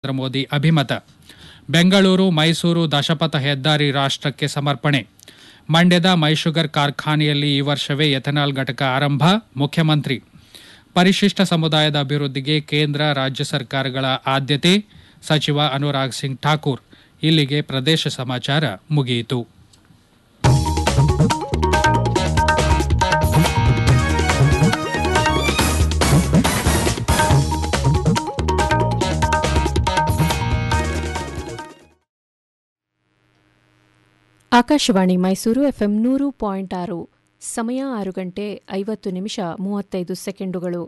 ನರೇಂದ್ರ ಮೋದಿ ಅಭಿಮತ ಬೆಂಗಳೂರು ಮೈಸೂರು ದಶಪಥ ಹೆದ್ದಾರಿ ರಾಷ್ಟ್ರಕ್ಕೆ ಸಮರ್ಪಣೆ ಮಂಡ್ಯದ ಮೈಶುಗರ್ ಕಾರ್ಖಾನೆಯಲ್ಲಿ ಈ ವರ್ಷವೇ ಎಥೆನಾಲ್ ಘಟಕ ಆರಂಭ ಮುಖ್ಯಮಂತ್ರಿ ಪರಿಶಿಷ್ಟ ಸಮುದಾಯದ ಅಭಿವೃದ್ಧಿಗೆ ಕೇಂದ್ರ ರಾಜ್ಯ ಸರ್ಕಾರಗಳ ಆದ್ಯತೆ ಸಚಿವ ಅನುರಾಗ್ ಸಿಂಗ್ ಠಾಕೂರ್ ಇಲ್ಲಿಗೆ ಪ್ರದೇಶ ಸಮಾಚಾರ ಮುಗಿಯಿತು ಆಕಾಶವಾಣಿ ಮೈಸೂರು ಎಫ್ಎಂ ನೂರು ಪಾಯಿಂಟ್ ಆರು ಸಮಯ ಆರು ಗಂಟೆ ಐವತ್ತು ನಿಮಿಷ ಮೂವತ್ತೈದು ಸೆಕೆಂಡುಗಳು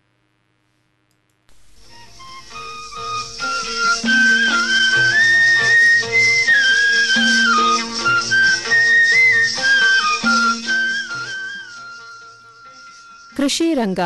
ಕೃಷಿ ರಂಗ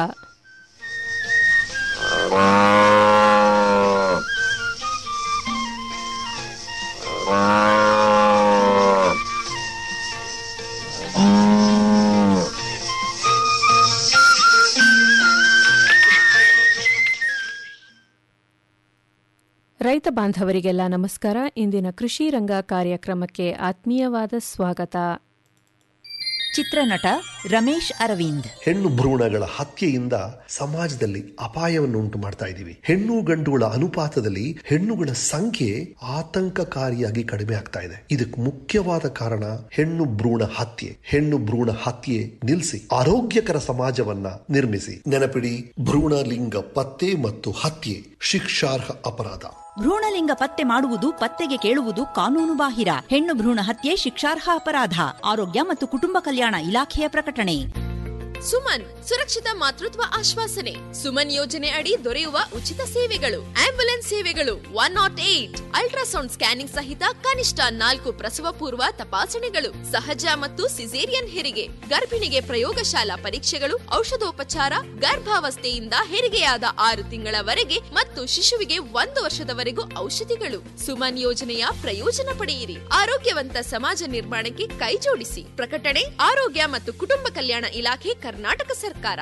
ರೈತ ಬಾಂಧವರಿಗೆಲ್ಲ ನಮಸ್ಕಾರ ಇಂದಿನ ಕೃಷಿ ರಂಗ ಕಾರ್ಯಕ್ರಮಕ್ಕೆ ಆತ್ಮೀಯವಾದ ಸ್ವಾಗತ ಚಿತ್ರನಟ ರಮೇಶ್ ಅರವಿಂದ್ ಹೆಣ್ಣು ಭ್ರೂಣಗಳ ಹತ್ಯೆಯಿಂದ ಸಮಾಜದಲ್ಲಿ ಅಪಾಯವನ್ನು ಉಂಟು ಮಾಡ್ತಾ ಇದ್ದೀವಿ ಹೆಣ್ಣು ಗಂಡುಗಳ ಅನುಪಾತದಲ್ಲಿ ಹೆಣ್ಣುಗಳ ಸಂಖ್ಯೆ ಆತಂಕಕಾರಿಯಾಗಿ ಕಡಿಮೆ ಆಗ್ತಾ ಇದೆ ಇದಕ್ಕೆ ಮುಖ್ಯವಾದ ಕಾರಣ ಹೆಣ್ಣು ಭ್ರೂಣ ಹತ್ಯೆ ಹೆಣ್ಣು ಭ್ರೂಣ ಹತ್ಯೆ ನಿಲ್ಲಿಸಿ ಆರೋಗ್ಯಕರ ಸಮಾಜವನ್ನ ನಿರ್ಮಿಸಿ ನೆನಪಿಡಿ ಭ್ರೂಣ ಲಿಂಗ ಪತ್ತೆ ಮತ್ತು ಹತ್ಯೆ ಶಿಕ್ಷಾರ್ಹ ಅಪರಾಧ ಭ್ರೂಣಲಿಂಗ ಪತ್ತೆ ಮಾಡುವುದು ಪತ್ತೆಗೆ ಕೇಳುವುದು ಕಾನೂನು ಬಾಹಿರ ಹೆಣ್ಣು ಭ್ರೂಣ ಹತ್ಯೆ ಶಿಕ್ಷಾರ್ಹ ಅಪರಾಧ ಆರೋಗ್ಯ ಮತ್ತು ಕುಟುಂಬ ಕಲ್ಯಾಣ ಇಲಾಖೆಯ ಪ್ರಕಟಣೆ ಸುಮನ್ ಸುರಕ್ಷಿತ ಮಾತೃತ್ವ ಆಶ್ವಾಸನೆ ಸುಮನ್ ಯೋಜನೆ ಅಡಿ ದೊರೆಯುವ ಉಚಿತ ಸೇವೆಗಳು ಆಂಬ್ಯುಲೆನ್ಸ್ ಸೇವೆಗಳು one not eight ultrasound scanning ಸಹಿತ ಕನಿಷ್ಠ ನಾಲ್ಕು ಪ್ರಸವ ಪೂರ್ವ ತಪಾಸಣೆಗಳು ಸಹಜ ಮತ್ತು ಸಿಸೇರಿಯನ್ ಹೆರಿಗೆ ಗರ್ಭಿಣಿಗೆ ಪ್ರಯೋಗಶಾಲಾ ಪರೀಕ್ಷೆಗಳು ಔಷಧೋಪಚಾರ ಗರ್ಭಾವಸ್ಥೆಯಿಂದ ಹೆರಿಗೆಯಾದ ಆರು ತಿಂಗಳವರೆಗೆ ಮತ್ತು ಶಿಶುವಿಗೆ ಒಂದು ವರ್ಷದವರೆಗೂ ಔಷಧಿಗಳು ಸುಮನ್ ಯೋಜನೆಯ ಪ್ರಯೋಜನ ಪಡೆಯಿರಿ ಆರೋಗ್ಯವಂತ ಸಮಾಜ ನಿರ್ಮಾಣಕ್ಕೆ ಕೈಜೋಡಿಸಿ ಪ್ರಕಟಣೆ ಆರೋಗ್ಯ ಮತ್ತು ಕುಟುಂಬ ಕಲ್ಯಾಣ ಇಲಾಖೆ ಕರ್ನಾಟಕ ಸರ್ಕಾರ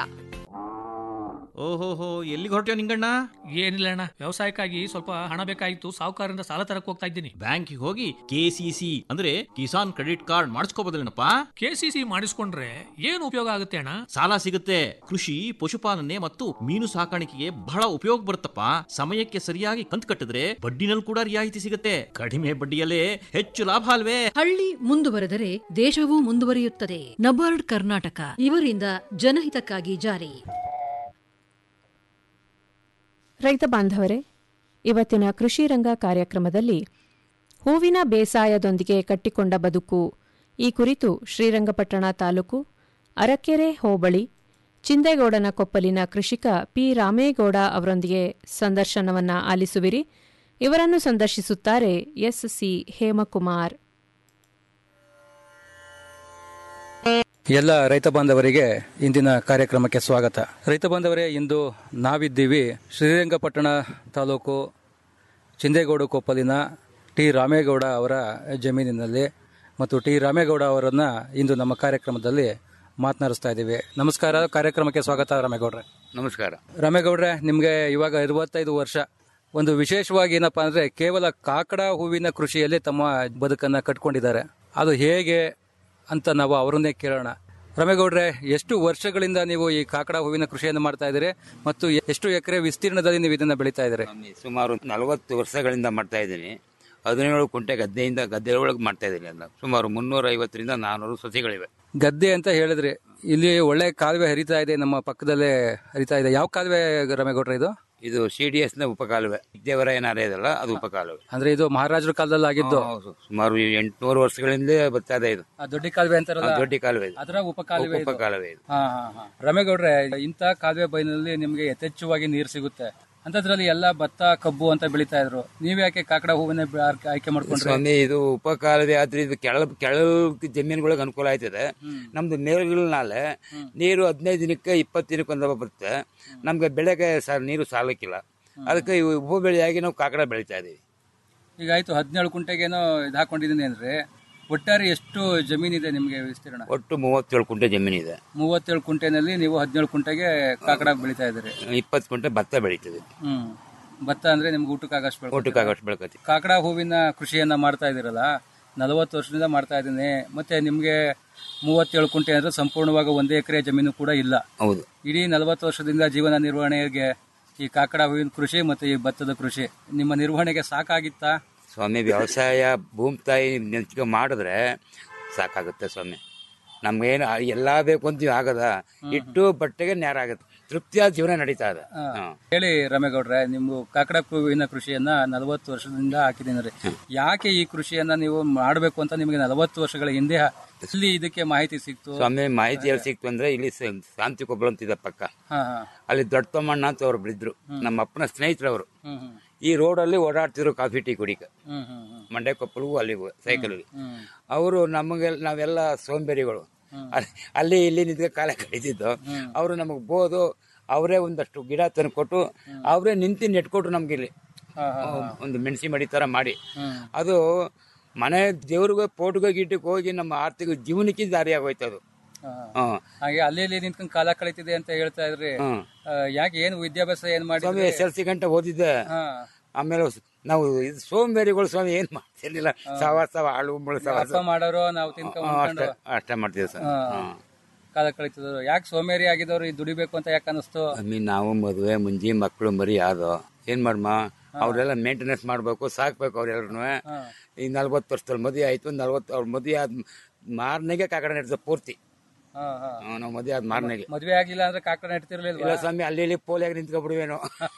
ಓಹೋಹೋ ಎಲ್ಲಿಗೆ ಹೊರಟ್ಯೋ ನಿಂಗಣ್ಣ ಏನಿಲ್ಲ ಅಣ್ಣ ವ್ಯವಸಾಯಕ್ಕಾಗಿ ಸ್ವಲ್ಪ ಹಣ ಬೇಕಾಗಿತ್ತು ಸಾಹುಕಾರರಿಂದ ಸಾಲ ತರಕ್ ಹೋಗ್ತಾ ಇದ್ದೀನಿ ಬ್ಯಾಂಕಿಗೆ ಹೋಗಿ ಕೆ.ಸಿ.ಸಿ ಅಂದ್ರೆ ಕಿಸಾನ್ ಕ್ರೆಡಿಟ್ ಕಾರ್ಡ್ ಮಾಡಿಸ್ಕೋಬೋದಲ್ಲೇನಪ್ಪ ಕೆಸಿಸಿ ಮಾಡಿಸ್ಕೊಂಡ್ರೆ ಏನು ಉಪಯೋಗ ಆಗುತ್ತೆ ಅಣ್ಣ ಸಾಲ ಸಿಗುತ್ತೆ ಕೃಷಿ ಪಶುಪಾಲನೆ ಮತ್ತು ಮೀನು ಸಾಕಾಣಿಕೆಗೆ ಬಹಳ ಉಪಯೋಗ ಬರುತ್ತಪ್ಪ ಸಮಯಕ್ಕೆ ಸರಿಯಾಗಿ ಕಂತು ಕಟ್ಟಿದ್ರೆ ಬಡ್ಡಿನಲ್ಲಿ ಕೂಡ ರಿಯಾಯಿತಿ ಸಿಗುತ್ತೆ ಕಡಿಮೆ ಬಡ್ಡಿಯಲ್ಲೇ ಹೆಚ್ಚು ಲಾಭ ಅಲ್ವೇ ಹಳ್ಳಿ ಮುಂದುವರೆದರೆ ದೇಶವೂ ಮುಂದುವರಿಯುತ್ತದೆ ನಬಾರ್ಡ್ ಕರ್ನಾಟಕ ಇವರಿಂದ ಜನಹಿತಕ್ಕಾಗಿ ಜಾರಿ ರೈತ ಬಾಂಧವರೇ ಇವತ್ತಿನ ಕೃಷಿ ರಂಗ ಕಾರ್ಯಕ್ರಮದಲ್ಲಿ ಹೂವಿನ ಬೇಸಾಯದೊಂದಿಗೆ ಕಟ್ಟಿಕೊಂಡ ಬದುಕು ಈ ಕುರಿತು ಶ್ರೀರಂಗಪಟ್ಟಣ ತಾಲೂಕು ಅರಕೆರೆ ಹೋಬಳಿ ಚಿಂದೇಗೌಡನ ಕೊಪ್ಪಲಿನ ಕೃಷಿಕ ಪಿ ರಾಮೇಗೌಡ ಅವರೊಂದಿಗೆ ಸಂದರ್ಶನವನ್ನ ಆಲಿಸುವಿರಿ ಇವರನ್ನು ಸಂದರ್ಶಿಸುತ್ತಾರೆ ಎಸ್ ಸಿ ಹೇಮಕುಮಾರ್ ಎಲ್ಲ ರೈತ ಬಾಂಧವರಿಗೆ ಇಂದಿನ ಕಾರ್ಯಕ್ರಮಕ್ಕೆ ಸ್ವಾಗತ ರೈತ ಬಾಂಧವರೇ ಇಂದು ನಾವಿದ್ದೀವಿ ಶ್ರೀರಂಗಪಟ್ಟಣ ತಾಲೂಕು ಚಿಂದೇಗೌಡ ಕೊಪ್ಪಲಿನ ಟಿ ರಾಮೇಗೌಡ ಅವರ ಜಮೀನಿನಲ್ಲಿ ಮತ್ತು ಟಿ ರಾಮೇಗೌಡ ಅವರನ್ನ ಇಂದು ನಮ್ಮ ಕಾರ್ಯಕ್ರಮದಲ್ಲಿ ಮಾತನಾಡಿಸ್ತಾ ಇದ್ದೀವಿ ನಮಸ್ಕಾರ ಕಾರ್ಯಕ್ರಮಕ್ಕೆ ಸ್ವಾಗತ ರಾಮೇಗೌಡ್ರೆ ನಮಸ್ಕಾರ ರಾಮೇಗೌಡ್ರೆ ನಿಮಗೆ ಇವಾಗ ಅರವತ್ತೈದು ವರ್ಷ ಒಂದು ವಿಶೇಷವಾಗಿ ಏನಪ್ಪಾ ಅಂದ್ರೆ ಕೇವಲ ಕಾಕಡ ಹೂವಿನ ಕೃಷಿಯಲ್ಲಿ ತಮ್ಮ ಬದುಕನ್ನ ಕಟ್ಕೊಂಡಿದ್ದಾರೆ ಅದು ಹೇಗೆ ಅಂತ ನಾವು ಅವರನ್ನೇ ಕೇಳೋಣ ರಮೇಗೌಡ್ರೆ ಎಷ್ಟು ವರ್ಷಗಳಿಂದ ನೀವು ಈ ಕಾಕಡ ಹೂವಿನ ಕೃಷಿಯನ್ನು ಮಾಡ್ತಾ ಇದ್ದೀರಿ ಮತ್ತು ಎಷ್ಟು ಎಕರೆ ವಿಸ್ತೀರ್ಣದಲ್ಲಿ ನೀವು ಇದನ್ನ ಬೆಳೀತಾ ಇದ್ದೀರಿ ಸುಮಾರು ನಲವತ್ತು ವರ್ಷಗಳಿಂದ ಮಾಡ್ತಾ ಇದ್ದೀನಿ ಹದಿನೇಳು ಕುಂಟೆ ಗದ್ದೆಯಿಂದ ಗದ್ದೆ ಒಳಗೆ ಮಾಡ್ತಾ ಇದ್ದೀನಿ ಅದನ್ನ ಸುಮಾರು ಮುನ್ನೂರ ಐವತ್ತರಿಂದ ನಾನೂರು ಸಸಿಗಳಿವೆ ಗದ್ದೆ ಅಂತ ಹೇಳಿದ್ರಿ ಇಲ್ಲಿ ಒಳ್ಳೆ ಕಾಲುವೆ ಹರಿತಾ ಇದೆ ನಮ್ಮ ಪಕ್ಕದಲ್ಲೇ ಹರಿತಾ ಇದೆ ಯಾವ ಕಾಲುವೆ ರಮೇಗೌಡ್ರೆ ಇದು ಇದು ಸಿ ಡಿ ಎಸ್ ನ ಉಪಕಾಲುವೆ ದೇವರ ಏನಾರ ಇದಲ್ಲ ಅದು ಉಪಕಾಲುವೆ ಅಂದ್ರೆ ಇದು ಮಹಾರಾಜರ ಕಾಲದಲ್ಲಿ ಆಗಿದ್ದು ಹೌದು, ಸುಮಾರು ಎಂಟುನೂರು ವರ್ಷಗಳಿಂದ ಬರ್ತಾ ಇದೆ ಇದು ಆ ದೊಡ್ಡ ಕಾಲುವೆ ಅಂತಾರಲ್ಲ ಆ ದೊಡ್ಡ ಕಾಲುವೆ ಇದು. ಅದರ ಉಪಕಾಲುವೆ ಇದು. ಉಪಕಾಲುವೆ ಇದು ಹಾ ಹಾ ಹಾ ರಮೇಗೌಡ್ರೆ ಇಂಥ ಕಾಲುವೆ ಬೈನಲ್ಲಿ ನಿಮ್ಗೆ ಯಥೇಚ್ಛವಾಗಿ ನೀರು ಸಿಗುತ್ತೆ ಅಂತದ್ರಲ್ಲಿ ಎಲ್ಲ ಭತ್ತ ಕಬ್ಬು ಅಂತ ಬೆಳೀತಾ ಇದ್ರು ನೀವ್ ಯಾಕೆ ಕಾಕಡ ಹೂವನ್ನೇ ಬೆ- ಆರ್- ಆಯ್ಕೆ ಮಾಡ್ಕೊಂಡ್ರಿ ಸ್ವಾಮಿ ಇದು ಉಪಕಾಲುವೆ ಆದ್ರೆ ಇದು ಕೆಳ ಕೆಳ ಜಮೀನುಗಳಿಗೆ ಅನುಕೂಲ ಆಯ್ತದೆ ನಮ್ದು ನೇರಗಳನಾಲೆ ನೀರು ಹದಿನೈದು ದಿನಕ್ಕೆ ಇಪ್ಪತ್ತು ದಿನಕ್ಕೆ ಒಂದವ ಬರುತ್ತೆ ನಮ್ಗೆ ಬೆಳೆಗೆ ಸ ನೀರು ಸಾಲಕ್ಕಿಲ್ಲ ಅದಕ್ಕೆ ಇವು ಉಪ ಬೆಳೆಯಾಗಿ ನಾವು ಕಾಕಡ ಬೆಳಿತಾ ಇದೀವಿ ಈಗ ಆಯ್ತು ಹದಿನೇಳು ಕುಂಟೆಗೇನೋ ಇದು ಹಾಕೊಂಡಿದ್ದೀನಿ ಅಂದ್ರೆ ಒಟ್ಟಾರೆ ಎಷ್ಟು ಜಮೀನಿದೆ ನಿಮ್ಗೆ ವಿಸ್ತೀರ್ಣ ಒಟ್ಟು ಮೂವತ್ತೇಳು ಕುಂಟೆ ಜಮೀನಿದೆ ಮೂವತ್ತೇಳು ಕುಂಟೆನಲ್ಲಿ ನೀವು ಹದಿನೇಳು ಕುಂಟೆಗೆ ಕಾಕಡ ಬೆಳೀತಾ ಇದ್ದೀರಿ ಇಪ್ಪತ್ತು ಕುಂಟೆ ಭತ್ತ ಬೆಳೀತದೆ ಹ್ಮ್ ಭತ್ತ ಅಂದ್ರೆ ನಿಮ್ಗೆ ಊಟಕ್ಕಾಗಷ್ಟು ಬೆಳ್ಕೊತೀರಾ? ಊಟಕ್ಕಾಗಷ್ಟು ಬೆಳ್ಕೊತೀವಿ ಕಾಕಡ ಹೂವಿನ ಕೃಷಿಯನ್ನ ಮಾಡ್ತಾ ಇದ್ದೀರಲ್ಲ ನಲವತ್ತು ವರ್ಷದಿಂದ ಮಾಡ್ತಾ ಇದ್ದೀನಿ ಮತ್ತೆ ನಿಮ್ಗೆ ಮೂವತ್ತೇಳು ಕುಂಟೆ ಅಂದ್ರೆ ಸಂಪೂರ್ಣವಾಗಿ ಒಂದೇ ಎಕರೆ ಜಮೀನು ಕೂಡ ಇಲ್ಲ ಹೌದು ಇಡೀ ನಲವತ್ತು ವರ್ಷದಿಂದ ಜೀವನ ನಿರ್ವಹಣೆಗೆ ಈ ಕಾಕಡ ಹೂವಿನ ಕೃಷಿ ಮತ್ತೆ ಈ ಭತ್ತದ ಕೃಷಿ ನಿಮ್ಮ ನಿರ್ವಹಣೆಗೆ ಸಾಕಾಗಿತ್ತಾ ಸ್ವಾಮಿ ವ್ಯವಸಾಯ ಭೂಮಿ ತಾಯಿ ನೆಚ್ಕ ಮಾಡಿದ್ರೆ ಸಾಕಾಗುತ್ತೆ ಸ್ವಾಮಿ ನಮ್ಗೇನು ಎಲ್ಲ ಬೇಕು ಅಂತೀವಿ ಆಗದ ಇಟ್ಟು ಬಟ್ಟೆಗೆ ನೇರ ಆಗುತ್ತೆ ತೃಪ್ತಿಯಾದ ಜೀವನ ನಡೀತಾ ಇದೆ ಹ್ಮ್. ಹೇಳಿ ರಮೇಗೌಡ್ರೆ ನಿಮ್ಮ ಕಾಕಡ ಹೂವಿನ ಕೃಷಿಯನ್ನ ನಲವತ್ತು ವರ್ಷದಿಂದ ಹಾಕಿದ್ದೀನಿ ಯಾಕೆ ಈ ಕೃಷಿಯನ್ನ ನೀವು ಮಾಡಬೇಕು ಅಂತ ನಿಮಗೆ ನಲವತ್ತು ವರ್ಷಗಳ ಹಿಂದೆ ಇಲ್ಲಿ ಇದಕ್ಕೆ ಮಾಹಿತಿ ಸಿಕ್ತು ಸ್ವಾಮಿ ಮಾಹಿತಿ ಎಲ್ಲಿ ಸಿಕ್ತು ಅಂದ್ರೆ ಇಲ್ಲಿ ಸ- ಶಾಂತಿ ಕೊಬ್ಬಳ ಅಂತಿದೆ ಪಕ್ಕ ಹಾ ಹಾ ಅಲ್ಲಿ ದೊಡ್ಡ ತಮ್ಮಣ್ಣ ಅಂತ ಅವ್ರು ಇದ್ರು ನಮ್ಮ ಅಪ್ಪನ ಸ್ನೇಹಿತರವರು ಹ್ಮ್ ಹ್ಮ್ ಈ ರೋಡಲ್ಲಿ ಓಡಾಡ್ತಿದ್ರು ಕಾಫಿ ಟೀ ಕುಡಿಕ ಹ್ಮ್ ಹ್ಮ್ ಹ್ಮ್ ಮಂಡ್ಯ ಕೊಪ್ಪಳಿಗೂ ಅಲ್ಲಿಗೂ ಸೈಕಲ್ಗೆ ಹ್ಮ್ ಅವರು ನಮಗೆ ನಾವೆಲ್ಲ ಸೋಂಬೇರಿಗಳು ಅಲ್ಲಿ- ಅಲ್ಲಿ ಇಲ್ಲಿ ನಿಂತ್ಕೊಂಡು ಕಾಲ ಕಳೀತಿದ್ದು ಅವರು ನಮಗೆ ಬೋದು ಅವರೇ ಒಂದಷ್ಟು ಗಿಡ ತಂದು ಕೊಟ್ಟು ಅವರೇ ನಿಂತು ನೆಟ್ಕೊಟ್ರು ನಮ್ಗೆ ಇಲ್ಲಿ ಹಾ ಹಾ ಒಂದು ಮೆಣಸಿ ಮಡಿ ತರ ಮಾಡಿ ಹ್ಮ್ ಅದು ಮನೆ ದೇವ್ರಿಗೆ ಪೋಟ್ಗೆ ಗೀಟಕ್ಕೆ ಹೋಗಿ ನಮ್ಮ ಆರ್ಥಿಕ ಜೀವನಕ್ಕೆ ದಾರಿ ಆಗೋಯ್ತು ಅದು ಹಾ. ಹ್ಮ್ ಹಾಗೆ ಅಲ್ಲಿ ಇಲ್ಲಿ ನಿಂತ್ಕೊಂಡು ಕಾಲ ಕಳೀತಿದೆ ಅಂತ ಹೇಳ್ತಾ ಇದ್ರಿ ಹ್ಮ್. ಆ, ಯಾಕೆ ಏನು ವಿದ್ಯಾಭ್ಯಾಸ ಏನ್ ಸ್ವಾಮಿ ಮಾಡಿದ್ರಿ ಎಸ್ ಎಲ್ ಸಿ ಗಂಟೆ ಓದಿದ್ದೆ ಹಾ ಆಮೇಲೆ ಸ್- ನಾವು ಇದು ಸೋಂಬೇರಿಗಳು ಸ್ವಾಮಿ ಏನ್ ಮಾಡ್ತಿರ್ಲಿಲ್ಲ ಸವಾಸ ಆಳು ಮುಳು ಸವಾಸ ಅಪ್ಪ ಮಾಡೋರು ನಾವು ತಿನ್ಕೊಂಡ್ ಹ್ಮ್, ಉಣ್ಕೊಂಡು ಅಷ್ಟೇ ಅಷ್ಟೇ ಮಾಡ್ತೀವಿ ಸರ್ ಹಾ. ಹ್ಮ್. ಕಾಲ ಕಳೀತಿದ್ರು ಯಾಕೆ ಸೋಮೇರಿ ಆಗಿದವ್ರು ಈ ದುಡಿಬೇಕು ಅಂತ ಯಾಕೆ ಅನಿಸ್ತು ಸ್ವಾಮಿ ನಾವು ಮದುವೆ ಮುಂಜಿ ಮಕ್ಕಳು ಮರಿ ಯಾವ್ದು ಏನ್ ಮಾಡಮ್ಮ ಅವ್ರೆಲ್ಲ ಮೇಂಟೆನೆನ್ಸ್ ಮಾಡ್ಬೇಕು ಸಾಕ್ಬೇಕು ಅವ್ರೆಲ್ರು ಈ ನಲ್ವತ್ತು ವರ್ಷದಲ್ಲಿ ಮದುವೆ ಆಯ್ತು ನಲ್ವತ್ತು ಅವ್ರ ಮದುವೆ ಆದ ಮಾರನೆಗೆ ಕಾಕಡ ನಡೆದ ಪೂರ್ತಿ ಹಾ ಹಾ ಹ್ಮ್, ನಾವು ಮದುವೆ ಆದ ಮಾರನೆಗೆ ಮದ್ವೆ ಆಗಿಲ್ಲ ಅಂದ್ರೆ ಕಾಕಡ ನೆಡ್ತಿರ್ಲಿಲ್ವಾ ಇಲ್ಲ ಸ್ವಾಮಿ ಅಲ್ಲಿ ಇಲ್ಲಿ ಪೋಲಿಯಾಗಿ ನಿಂತ್ಕೊಬಿಡುವೇನೋ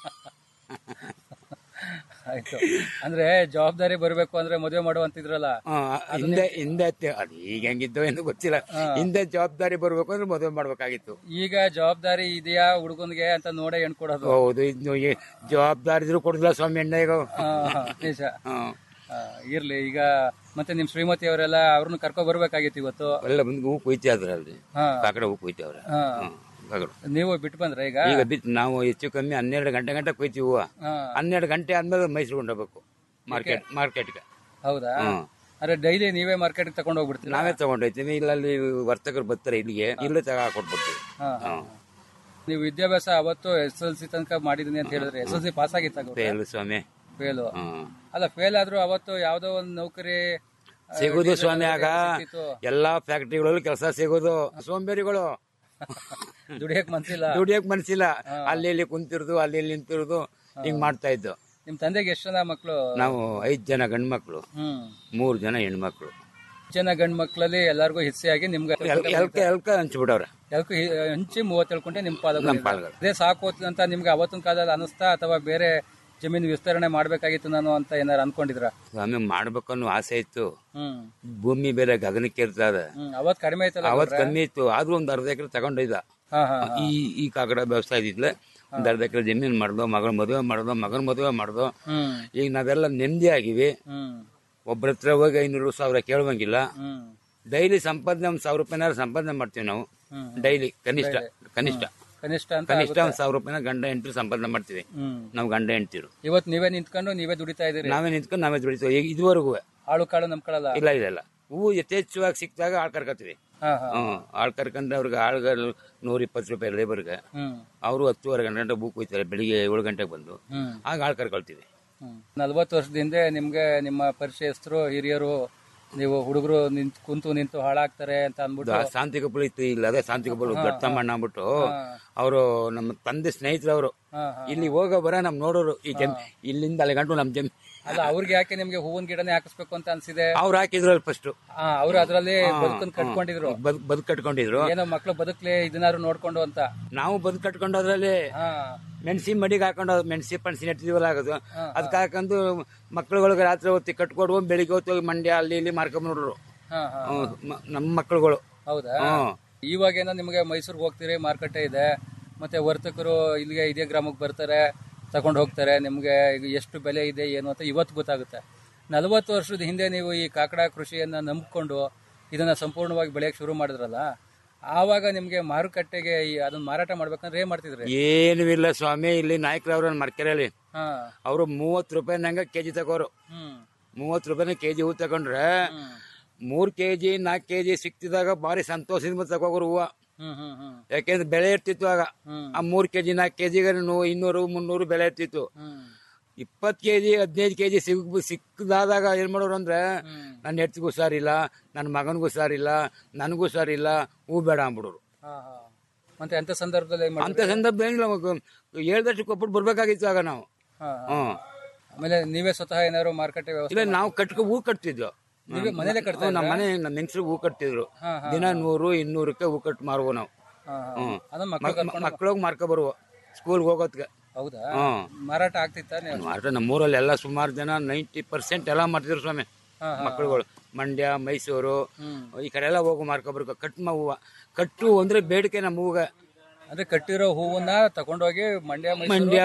ಆಯ್ತು ಅಂದ್ರೆ ಜವಾಬ್ದಾರಿ ಬರ್ಬೇಕು ಅಂದ್ರೆ ಮದ್ವೆ ಮಾಡುವಂತಿದ್ರಲ್ಲ ಹಿಂದೆ ಹಿಂದೆ ತೆ- ಅದು ಈಗ ಹೆಂಗಿದ್ದೋ ಏನು ಗೊತ್ತಿಲ್ಲ ಹಿಂದೆ ಜವಾಬ್ದಾರಿ ಬರ್ಬೇಕು ಅಂದ್ರೆ ಮದುವೆ ಮಾಡ್ಬೇಕಾಗಿತ್ತು ಈಗ ಜವಾಬ್ದಾರಿ ಇದೆಯಾ ಹುಡುಗನ್ಗೆ ಅಂತ ನೋಡೇ ಹೆಣ್ ಕೊಡೋದು ಹೌದು ಇದು ಈ ಜವಾಬ್ದಾರಿ ಇದ್ರು ಕೊಡುದಿಲ್ಲ ಸ್ವಾಮಿ ಹೆಣ್ಣೆಗ ಹಾ, ಹಾ, ನಿಜ ಆ, ಇರ್ಲಿ ಈಗ ಮತ್ತೆ ನಿಮ್ ಶ್ರೀಮತಿ ಅವರೆಲ್ಲ ಅವ್ರನ್ನ ಕರ್ಕೊ ಬರ್ಬೇಕಾಗಿತ್ತು ಇವತ್ತು ಎಲ್ಲ ಬಂದು ಹೂ ಕುಯ್ತಿ ಅದ್ರಲ್ಲಿ ಹಾ. ಕಾಕಡೆ ಹೂ ಕುಯ್ತಿ ಅವ್ರೆ ಹಾ. ಹ್ಮ್, ಕಾಕಡ. ನೀವು ಬಿಟ್ಟು ಬಂದ್ರೆ ಈಗ ಈಗ ಬಿತ್ತು ನಾವು ಹೆಚ್ಚು ಕಮ್ಮಿ ಹನ್ನೆರಡು ಗಂಟೆ ಗಂಟೆ ಕುಯ್ತೀವಿ ಹೂವ ಹಾ. ಹನ್ನೆರಡು ಗಂಟೆ ಆದ್ಮೇಲೆ ಮೈಸೂರು ಹೋಗ್ಬೇಕು ಮಾರ್ಕೆಟ್ ಮಾರ್ಕೆಟ್ಗೆ ಹೌದಾ ಹ್ಮ್. ಅಂದ್ರೆ ಡೈಲಿ ನೀವೇ ಮಾರ್ಕೆಟ್ ತಗೊಂಡ್ ಹೋಗ್ಬಿಡ್ತೀರಾ ನಾವೇ ತಗೊಂಡೋಯ್ತೀವಿ ಇಲ್ಲ ಅಲ್ಲಿ ವರ್ತಕರು ಬರ್ತಾರೆ ಇಲ್ಲಿಗೆ ಇಲ್ಲೇ ತಗ ಕೊಟ್ಬಿಡ್ತೀವಿ ಹಾ, ಹಾ. ನೀವು ವಿದ್ಯಾಭ್ಯಾಸ ಅವತ್ತು ಎಸ್ ಎಲ್ ಸಿ ತನಕ ಮಾಡಿದೀನಿ ಅಂತ ಹೇಳಿದ್ರೆ ಎಸ್ ಎಲ್ ಸಿ ಪಾಸ್ ಆಗಿತ್ತ ಫೇಲ್ ಸ್ವಾಮಿ ಫೇಲು ಹ್ಮ್. ಅಲ್ಲ ಫೇಲ್ ಆದ್ರೂ ಅವತ್ತು ಯಾವ್ದೋ ಒಂದ್ ನೌಕರಿ ಆ, ಸಿಗುದು ಡೀಸೆಲ್ ಸ್ವಾಮಿ ಆಗ ಸಿಕ್ಕಿತ್ತು. ಎಲ್ಲಾ ಫ್ಯಾಕ್ಟ್ರಿಗಳಲ್ಲಿ ಕೆಲಸ ಸಿಗೋದು ಸೋಂಬೇರಿಗಳು ದುಡಿಯಕ್ ಮನ್ಸಿಲ್ಲ ದುಡಿಯಕ್ ಮನ್ಸಿಲ್ಲ ಅಲ್ಲಿ ಇಲ್ಲಿ ಕುಂತಿರೋದು ಅಲ್ಲಿ ಇಲ್ಲಿ ನಿಂತಿರೋದು ಹಿಂಗ್ ಮಾಡ್ತಾ ಇದ್ದು ನಿಮ್ ತಂದೆಗೆ ಎಷ್ಟು ಜನ ಮಕ್ಳು ನಾವು ಐದ್ ಜನ ಗಂಡ್ ಮಕ್ಳು ಹ್ಮ್ ಮೂರ್ ಜನ ಹೆಣ್ಮಕ್ಳು ಜನ ಗಂಡ್ ಮಕ್ಳಲ್ಲಿ ಎಲ್ಲಾರ್ಗು ಹಿಸ್ಸೆಯಾಗಿ ನಿಮ್ಗೆ ಎಲ್- ಎಲ್ಕ ಎಲ್ಕ ಹಂಚ್ಬಿಟ್ಟವ್ರೆ ಎಲ್ಕು ಹಿ- ಹಂಚಿ ಮೂವತ್ತೇಳು ಕುಂಟೆ ನಿಮ್ ಪಾದ ನಮ್ ಪಾಲ್ಗಳು. ಅದೇ ಸಾಕು ಅಂತ ನಿಮ್ಗೆ ಅವತ್ತಿನ ಕಾಲದಲ್ಲಿ ಅನಿಸ್ತಾ ಅಥವಾ ಬೇರೆ ಜಮೀನು ವಿಸ್ತರಣೆ ಮಾಡ್ಬೇಕಾಗಿತ್ತು ನಾನು ಅಂತ ಏನಾರು ಅನ್ಕೊಂಡಿದ್ರ ಸ್ವಾಮಿ ಮಾಡ್ಬೇಕನ್ನೋ ಆಸೆ ಇತ್ತು ಹ್ಮ್ ಭೂಮಿ ಬೇರೆ ಗಗನಕ್ಕೆ ಇರ್ತದೆ ಹ್ಮ್ ಅವತ್ ಕಡಿಮೆ ಐತಲ್ಲ ಅವತ್ ಕಮ್ಮಿ ಇತ್ತು ಆದ್ರೂ ಒಂದ್ ಅರ್ಧ ಎಕರೆ ತಗೊಂಡೊಯ್ದ ಹಾ ಹಾ ಈ ಈ ಕಾಕಡ ವ್ಯವಸಾಯ ಇದ್ಲೆ ಒಂದ್ ಅರ್ಧ ಎಕರೆ ಜಮೀನ್ ಮಾಡ್ದೋ ಮಗಳ ಮದುವೆ ಮಾಡ್ದೋ ಮಗನ ಮದುವೆ ಮಾಡ್ದೋ ಹ್ಮ್ ಈಗ ನಾವೆಲ್ಲ ನೆಮ್ಮದಿ ಆಗಿವಿ ಹ್ಮ್ ಒಬ್ಬರ ಹತ್ರ ಹೋಗಿ ಐನೂರು ಸಾವಿರ ಕೇಳುವಂಗಿಲ್ಲ ಹ್ಮ್ ಡೈಲಿ ಸಂಪಾದನೆ ಒಂದ್ ಸಾವಿರ ರೂಪಾಯಿನಾರು ಸಂಪಾದನೆ ಮಾಡ್ತೀವಿ ನಾವು ಹ್ಮ್. ಡೈಲಿ ಕನಿಷ್ಠ ಕನಿಷ್ಠ ಕನಿಷ್ಠ ಅಂತ ಕನಿಷ್ಠ ಒಂದ್ ಸಾವಿರ ರೂಪಾಯಿನ ಗಂಡ ಹೆಂಡತಿ ಸಂಪಾದನೆ ಮಾಡ್ತೀವಿ ಹ್ಮ್ ನಾವು ಗಂಡ ಹೆಂಡತಿರು ಇವತ್ ನೀವೇ ನಿಂತ್ಕೊಂಡು ನೀವೇ ದುಡಿತಾ ಇದೀರಿ ನಾವೇ ನಿಂತ್ಕೊಂಡು ನಾವೇ ದುಡಿತೀವಿ ಈಗ ಇದುವರೆಗೂ ಆಳು ಕಾಳು ನಂಬ್ಕೊಳಲ್ಲ ಇಲ್ಲ ಇಲ್ಲ ಇಲ್ಲ ಹೂವು ಯಥೇಚ್ಛವಾಗಿ ಸಿಕ್ಕಿದಾಗ ಆಳ್ ಕರ್ಕತ್ತೀವಿ ಹಾ ಹಾ ಹ್ಮ್ ಆಳ್ ಕರ್ಕಂದ್ರೆ ಅವ್ರಿಗೆ ಆಳ್ಗಳು ನೂರ ಇಪ್ಪತ್ತು ರೂಪಾಯಿ ಲೇಬರ್ಗೆ ಹ್ಮ್ ಅವರು ಹತ್ತುವರೆ ಗಂಟೆ ಬೂಕ್ ಹೋಯ್ತಾರೆ ಬೆಳಿಗ್ಗೆ ಏಳು ಗಂಟೆಗೆ ಬಂದು ಹ್ಮ್ ಆಗ ಆಳ್ ಕರ್ಕೊಳ್ತೀವಿ ಹ್ಮ್ ನಲ್ವತ್ತು ವರ್ಷದ ಹಿಂದೆ ನಿಮ್ಗೆ ನಿಮ್ಮ ಪರಿಚಯಸ್ಥರು ಹಿರಿಯರು ನೀವು ಹುಡುಗರು ನಿಂತ್ ಕುಂತು ನಿಂತು ಹಾಳಾಗ್ತಾರೆ ಅಂತ ಅಂದ್ಬಿಟ್ಟು ಶಾಂತಿ ಕಬ್ಬಳು ಇತ್ತು ಇಲ್ಲ ಅದೇ ಶಾಂತಿ ಕಬ್ಬಳು ದೊಡ್ಡ ತಮ್ಮಣ್ಣ ಅಂದ್ಬಿಟ್ಟು ಅವರು ನಮ್ಮ ತಂದೆ ಸ್ನೇಹಿತರವರು ಹಾ, ಹಾ. ಇಲ್ಲಿ ಹೋಗೋ ಬರ ನಮ್ ನೋಡೋರು ಈ ಜಮ್ ಇಲ್ಲಿಂದ ಅಲ್ಲಿ ಗಂಟು ನಮ್ ಜಮ್ ಅಲ್ಲ ಅವ್ರಿಗೆ ಯಾಕೆ ನಿಮ್ಗೆ ಹೂವಿನ ಗಿಡನೇ ಹಾಕಿಸ್ಬೇಕು ಅಂತ ಅನ್ಸಿದೆ ಅವ್ರು ಹಾಕಿದ್ರು ಅಲ್ಲಿ ಫಸ್ಟ್ ಆ, ಅವ್ರು ಅದ್ರಲ್ಲಿ ಬದುಕನ್ ಕಟ್ಕೊಂಡಿದ್ರು ಬದುಕು ಕಟ್ಕೊಂಡಿದ್ರು ಏನೋ ಮಕ್ಳು ಬದುಕ್ಲಿ ಇದನ್ನಾರು ನೋಡ್ಕೊಂಡು ಅಂತ ನಾವು ಬದುಕು ಕಟ್ಕೊಂಡು ಅದ್ರಲ್ಲಿ ಹಾ ಮೆಣಸಿ ಮಡಿಗೆ ಹಾಕೊಂಡು ಮೆಣಸಿ ಪಣಸಿ ನೆಟ್ಟಿದೀವಲ್ಲ ಆಗೋದು ಅದಕ್ಕೆ ಹಾಕೊಂಡು ಮಕ್ಳುಗಳಿಗೆ ರಾತ್ರಿ ಹೊತ್ತಿ ಕಟ್ಕೊಡುವ ಬೆಳಿಗ್ಗೆ ಹೊತ್ತು ಹೋಗಿ ಮಂಡ್ಯ ಅಲ್ಲಿ ಇಲ್ಲಿ ಮಾರ್ಕೊಂಡ್ ನೋಡ್ರು ಹಾ ಹಾ ಹ್ಮ್, ಮ- ನಮ್ಮ ಮಕ್ಳುಗಳು ಹೌದಾ ಹ್ಮ್. ಇವಾಗೇನೋ ನಿಮ್ಗೆ ಮೈಸೂರಿಗೆ ಹೋಗ್ತೀರಿ ಮಾರುಕಟ್ಟೆ ಇದೆ ಮತ್ತೆ ವರ್ತಕರು ಇಲ್ಲಿಗೆ ಇದೇ ಗ್ರಾಮಕ್ಕೆ ಬರ್ತಾರೆ ತಗೊಂಡು ಹೋಗ್ತಾರೆ ನಿಮ್ಗೆ ಈಗ ಎಷ್ಟು ಬೆಲೆ ಇದೆ ಏನು ಅಂತ ಇವತ್ತು ಗೊತ್ತಾಗುತ್ತೆ ನಲವತ್ತು ವರ್ಷದ ಹಿಂದೆ ನೀವು ಈ ಕಾಕಡ ಕೃಷಿಯನ್ನ ನಂಬಿಕೊಂಡು ಇದನ್ನ ಸಂಪೂರ್ಣವಾಗಿ ಬೆಳೆಯಕ್ಕೆ ಶುರು ಮಾಡಿದ್ರಲ್ಲ ಆವಾಗ ನಿಮ್ಗೆ ಮಾರುಕಟ್ಟೆಗೆ ಈ ಅದನ್ನ ಮಾರಾಟ ಮಾಡ್ಬೇಕಂದ್ರೆ ಏನ್ ಮಾಡ್ತಿದ್ರಿ ಏನೂ ಇಲ್ಲ ಸ್ವಾಮಿ ಇಲ್ಲಿ ನಾಯಕರವ್ರ ಮರ್ಕೆರೆಯಲ್ಲಿ ಹಾ ಅವರು ಮೂವತ್ತು ರೂಪಾಯಿ ನಂಗೆ ಕೆಜಿ ತಗೋರು ಹ್ಮ್ ಮೂವತ್ತು ರೂಪಾಯಿನ ಕೆಜಿ ಹೂ ತಗೊಂಡ್ರೆ ಮೂರ್ ಕೆಜಿ ನಾಲ್ಕು ಕೆಜಿ ಸಿಕ್ತಿದಾಗ ಭಾರಿ ಸಂತೋಷದಿಂದ ತಗೋರು ಹೂವ ಹ್ಮ್ ಹ್ಮ್ ಹ್ಮ್ ಯಾಕೆಂದ್ರೆ ಬೆಲೆ ಇರ್ತಿತ್ತು ಆಗ ಹ್ಮ್. ಆ ಮೂರ್ ಕೆಜಿ ನಾಲ್ಕು ಕೆಜಿಗೆ ಇನ್ನೂರು ಮುನ್ನೂರು ಬೆಲೆ ಇರ್ತಿತ್ತು ಹ್ಮ್ ಇಪ್ಪತ್ತು ಕೆ ಜಿ ಹದಿನೈದು ಕೆ ಜಿ ಸಿಗ್ ಸಿಕ್ಕದಾದಾಗ ಏನ್ ಮಾಡೋರು ಅಂದ್ರೆ ನನ್ನ ಹೆತ್ತಿಗೂ ಹುಷಾರಿಲ್ಲ ನನ್ನ ಮಗನಿಗೂ ಹುಷಾರಿಲ್ಲ ನನಗೂ ಹುಷಾರಿಲ್ಲ ಹೂ ಬೇಡ ಅಂದ್ಬಿಡೋರು ಮತ್ತೆ ಅಂತ ಸಂದರ್ಭದಲ್ಲಿ ಏನ್ ಅಂತ ಮಾಡಿದ್ರಿ? ಸಂದರ್ಭದಲ್ಲಿ ನಮಗೆ ಹೇಳ್ದಷ್ಟು ಕೊಟ್ಬಿಟ್ಟು ಬರ್ಬೇಕಾಗಿತ್ತು ಆಗ ನಾವು ಹಾ, ಹಾ. ಹ್ಮ್ ಆಮೇಲೆ ನೀವೇ ಸ್ವತಃ ಏನಾದ್ರು ಮಾರುಕಟ್ಟೆ ವ್ಯವಸ್ಥೆ ಇಲ್ಲ ನಾವು ಕಟ್ಕೊ ಹೂ ಕಟ್ತಿದ್ವು ನೀವೇ ಮನೇಲೆ ಕಟ್ತಾ ನಮ್ಮ ಇದ್ರಾ? ಮನೆ ನಮ್ಮ ಹೆಂಗಸ್ರಿಗೆ ಹೂ ಕಟ್ತಿದ್ರು ಹಾ, ಹಾ, ದಿನ ನೂರು ಇನ್ನೂರಕ್ಕೆ ಹೂ ಕಟ್ ಮಾರುವ ನಾವು ಹಾ, ಹಾ. ಹ್ಮ್ ಅದನ್ನ ಮಕ್ಳು ಕರ್ಕೊಂಡು- ಮಕ್ಳೋಗಿ ಮಾರ್ಕೊ ಬರುವ ಸ್ಕೂಲ್ಗೆ ಹೋಗೋದ್ಗೆ ಹೌದಾ ಹ್ಮ್ ಮಾರಾಟ ಆಗ್ತಿತ್ತ ನೀವು ಮಾತ್ರ ನಮ್ಮೂರಲ್ಲಿ ಎಲ್ಲ ಸುಮಾರು ಜನ ನೈಂಟಿ ಪರ್ಸೆಂಟ್ ಎಲ್ಲ ಮಾಡ್ತಿದ್ರು ಸ್ವಾಮಿ ಮಕ್ಕಳುಗಳು ಮಂಡ್ಯ ಮೈಸೂರು ಈ ಕಡೆ ಎಲ್ಲ ಹೋಗು ಮಾರ್ಕೊಬರ್ಬೇಕು ಕಟ್ ಹೂವ ಕಟ್ಟು ಅಂದ್ರೆ ಬೇಡಿಕೆ ನಮ್ಮ ಹೂಗ ಅಂದ್ರೆ ಕಟ್ಟಿರೋ ಹೂವನ್ನ ತಗೊಂಡೋಗಿ ಮಂಡ್ಯ ಮೈಸೂರು- ಮಂಡ್ಯ